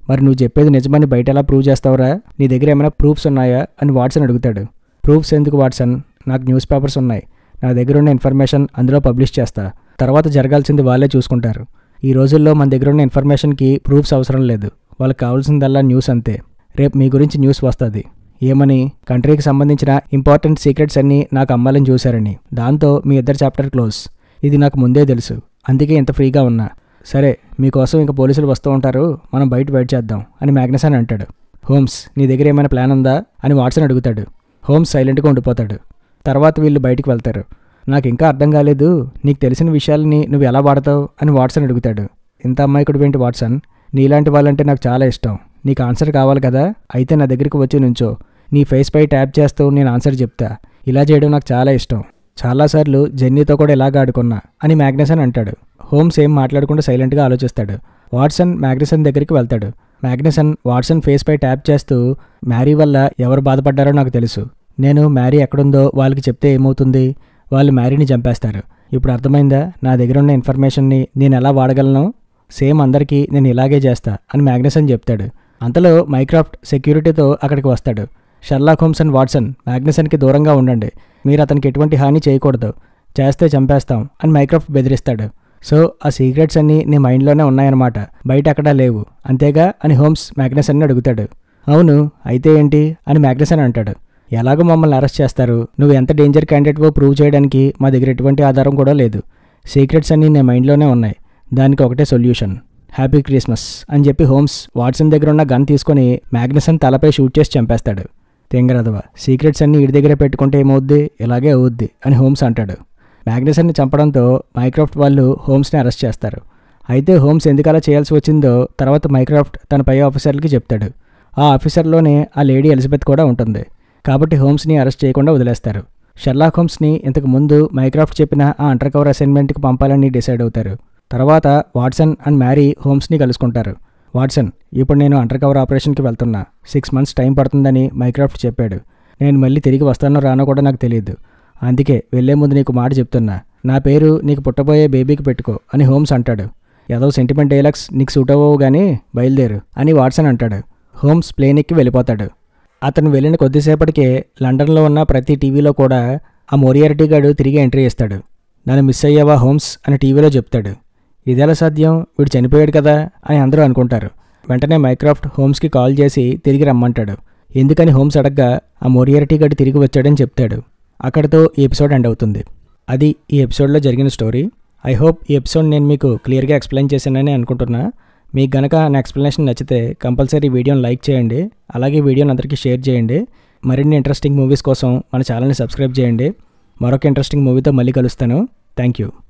మరి నువ్వు చెప్పేది నిజమని బయట ఎలా ప్రూవ్ చేస్తావురా నీ దగ్గర ఏమైనా ప్రూఫ్స్ ఉన్నాయా అని వాట్సన్ అడుగుతాడు ప్రూఫ్స్ ఎందుకు వాట్సన్ నాకు న్యూస్ పేపర్స్ ఉన్నాయి నా దగ్గర ఉన్న ఇన్ఫర్మేషన్ అందులో పబ్లిష్ చేస్తా తర్వాత జరగాల్సింది వాళ్ళే చూసుకుంటారు ఈ రోజుల్లో మన దగ్గర ఉన్న ఇన్ఫర్మేషన్కి ప్రూఫ్స్ అవసరం లేదు వాళ్ళకి కావాల్సిందల్లా న్యూస్ అంతే రేపు మీ గురించి న్యూస్ వస్తుంది ఏమని కంట్రీకి సంబంధించిన ఇంపార్టెంట్ సీక్రెట్స్ అన్నీ నాకు అమ్మాలని చూశారని దాంతో మీ ఇద్దరు చాప్టర్ క్లోజ్ ఇది నాకు ముందే తెలుసు అందుకే ఇంత ఫ్రీగా ఉన్నా సరే మీకోసం ఇంకా పోలీసులు వస్తూ ఉంటారు మనం బయట వెయిట్ చేద్దాం అని మ్యాగ్నసన్ అంటాడు హోమ్స్ నీ దగ్గర ఏమైనా ప్లాన్ ఉందా అని వాట్సన్ అడుగుతాడు హోమ్స్ సైలెంట్గా ఉండిపోతాడు తర్వాత వీళ్ళు బయటికి వెళ్తారు నాకు ఇంకా అర్థం కాలేదు నీకు తెలిసిన విషయాలని నువ్వు ఎలా వాడతావు అని వాట్సన్ అడుగుతాడు ఇంత అమ్మాయికుడు ఏంటి వాట్సన్ నీలాంటి వాళ్ళంటే నాకు చాలా ఇష్టం నీకు ఆన్సర్ కావాలి కదా అయితే నా దగ్గరికి వచ్చి నుంచో నీ ఫేస్ పై ట్యాప్ చేస్తూ నేను ఆన్సర్ చెప్తా ఇలా చేయడం నాకు చాలా ఇష్టం చాలాసార్లు జెన్నీతో కూడా ఇలాగ ఆడుకున్నా అని మ్యాగ్నసన్ అంటాడు హోమ్స్ ఏం మాట్లాడకుండా సైలెంట్గా ఆలోచిస్తాడు వాట్సన్ మ్యాగ్నసన్ దగ్గరికి వెళ్తాడు మ్యాగ్నసన్ వాట్సన్ ఫేస్ పై ట్యాప్ చేస్తూ మ్యారీ వల్ల ఎవరు బాధపడ్డారో నాకు తెలుసు నేను మ్యారీ ఎక్కడుందో వాళ్ళకి చెప్తే ఏమవుతుంది వాళ్ళు మ్యారీని చంపేస్తారు ఇప్పుడు అర్థమైందా నా దగ్గర ఉన్న ఇన్ఫర్మేషన్ని నేను ఎలా వాడగలను సేమ్ అందరికీ నేను ఇలాగే చేస్తా అని మ్యాగ్నసన్ చెప్తాడు అంతలో మైక్రాఫ్ట్ సెక్యూరిటీతో అక్కడికి వస్తాడు షర్లాక్ హోమ్స్ అండ్ వాట్సన్ మ్యాగ్నసన్కి దూరంగా ఉండండి మీరు అతనికి ఎటువంటి హాని చేయకూడదు చేస్తే చంపేస్తాం అని మైక్రాఫ్ట్ బెదిరిస్తాడు సో ఆ సీక్రెట్స్ అన్నీ నీ మైండ్లోనే ఉన్నాయన్నమాట బయట అక్కడా లేవు అంతేగా అని హోమ్స్ మ్యాగ్నసన్ని అడుగుతాడు అవును అయితే ఏంటి అని మ్యాగ్నసన్ అంటాడు ఎలాగో మమ్మల్ని అరెస్ట్ చేస్తారు నువ్వు ఎంత డేంజర్ క్యాండిడేట్వో ప్రూవ్ చేయడానికి మా దగ్గర ఎటువంటి ఆధారం కూడా లేదు సీక్రెట్స్ అన్నీ నీ మైండ్లోనే ఉన్నాయి దానికి ఒకటే సొల్యూషన్ హ్యాపీ క్రిస్మస్ అని చెప్పి హోమ్స్ వాట్సన్ దగ్గర ఉన్న గన్ తీసుకొని మ్యాగ్నసన్ తలపై షూట్ చేసి చంపేస్తాడు తెంగరదవ సీక్రెట్స్ అన్నీ ఇడి దగ్గర పెట్టుకుంటే ఏమవుద్ది ఇలాగే అవుద్ది అని హోమ్స్ అంటాడు మ్యాగ్నసన్ని చంపడంతో మైక్రాఫ్ట్ వాళ్ళు హోమ్స్ని అరెస్ట్ చేస్తారు అయితే హోమ్స్ ఎందుకు అలా చేయాల్సి వచ్చిందో తర్వాత మైక్రాఫ్ట్ తన పై ఆఫీసర్లకి చెప్తాడు ఆ ఆఫీసర్లోనే ఆ లేడీ ఎలిజబెత్ కూడా ఉంటుంది కాబట్టి హోమ్స్ని అరెస్ట్ చేయకుండా వదిలేస్తారు షెర్లాక్ హోమ్స్ని ఇంతకు ముందు మైక్రాఫ్ట్ చెప్పిన ఆ అండర్ కవర్ అసైన్మెంట్కి పంపాలని డిసైడ్ అవుతారు తర్వాత వాట్సన్ అండ్ మ్యారీ హోమ్స్ని కలుసుకుంటారు వాట్సన్ ఇప్పుడు నేను అండర్ కవర్ ఆపరేషన్కి వెళ్తున్నా సిక్స్ మంత్స్ టైం పడుతుందని మైక్రాఫ్ట్ చెప్పాడు నేను మళ్ళీ తిరిగి వస్తానో రానో కూడా నాకు తెలియదు అందుకే వెళ్లే ముందు నీకు మాట చెప్తున్నా నా పేరు నీకు పుట్టబోయే బేబీకి పెట్టుకో అని హోమ్స్ అంటాడు ఏదో సెంటిమెంట్ డైలాగ్స్ నీకు సూట్ అవ్వవు కానీ బయలుదేరు అని వాట్సన్ అంటాడు హోమ్స్ ప్లేన్ ఎక్కి వెళ్ళిపోతాడు అతను వెళ్ళిన కొద్దిసేపటికే లండన్లో ఉన్న ప్రతి టీవీలో కూడా ఆ మోరియారిటీ గాడు తిరిగి ఎంట్రీ ఇస్తాడు నన్ను మిస్ అయ్యావా హోమ్స్ అని టీవీలో చెప్తాడు ఇదెలా సాధ్యం వీడు చనిపోయాడు కదా అని అందరూ అనుకుంటారు వెంటనే మైక్రాఫ్ట్ హోమ్స్కి కాల్ చేసి తిరిగి రమ్మంటాడు ఎందుకని హోమ్స్ అడగ్గా ఆ మోరియారిటీ గడి తిరిగి వచ్చాడని చెప్తాడు అక్కడితో ఈ ఎపిసోడ్ ఎండ్ అవుతుంది అది ఈ ఎపిసోడ్లో జరిగిన స్టోరీ ఐ హోప్ ఈ ఎపిసోడ్ నేను మీకు క్లియర్గా ఎక్స్ప్లెయిన్ చేశానని అనుకుంటున్నా మీకు గనక నా ఎక్స్ప్లెనేషన్ నచ్చితే కంపల్సరీ వీడియోని లైక్ చేయండి అలాగే వీడియోని అందరికీ షేర్ చేయండి మరిన్ని ఇంట్రెస్టింగ్ మూవీస్ కోసం మన ఛానల్ని సబ్స్క్రైబ్ చేయండి మరొక ఇంట్రెస్టింగ్ మూవీతో మళ్ళీ కలుస్తాను థ్యాంక్ యూ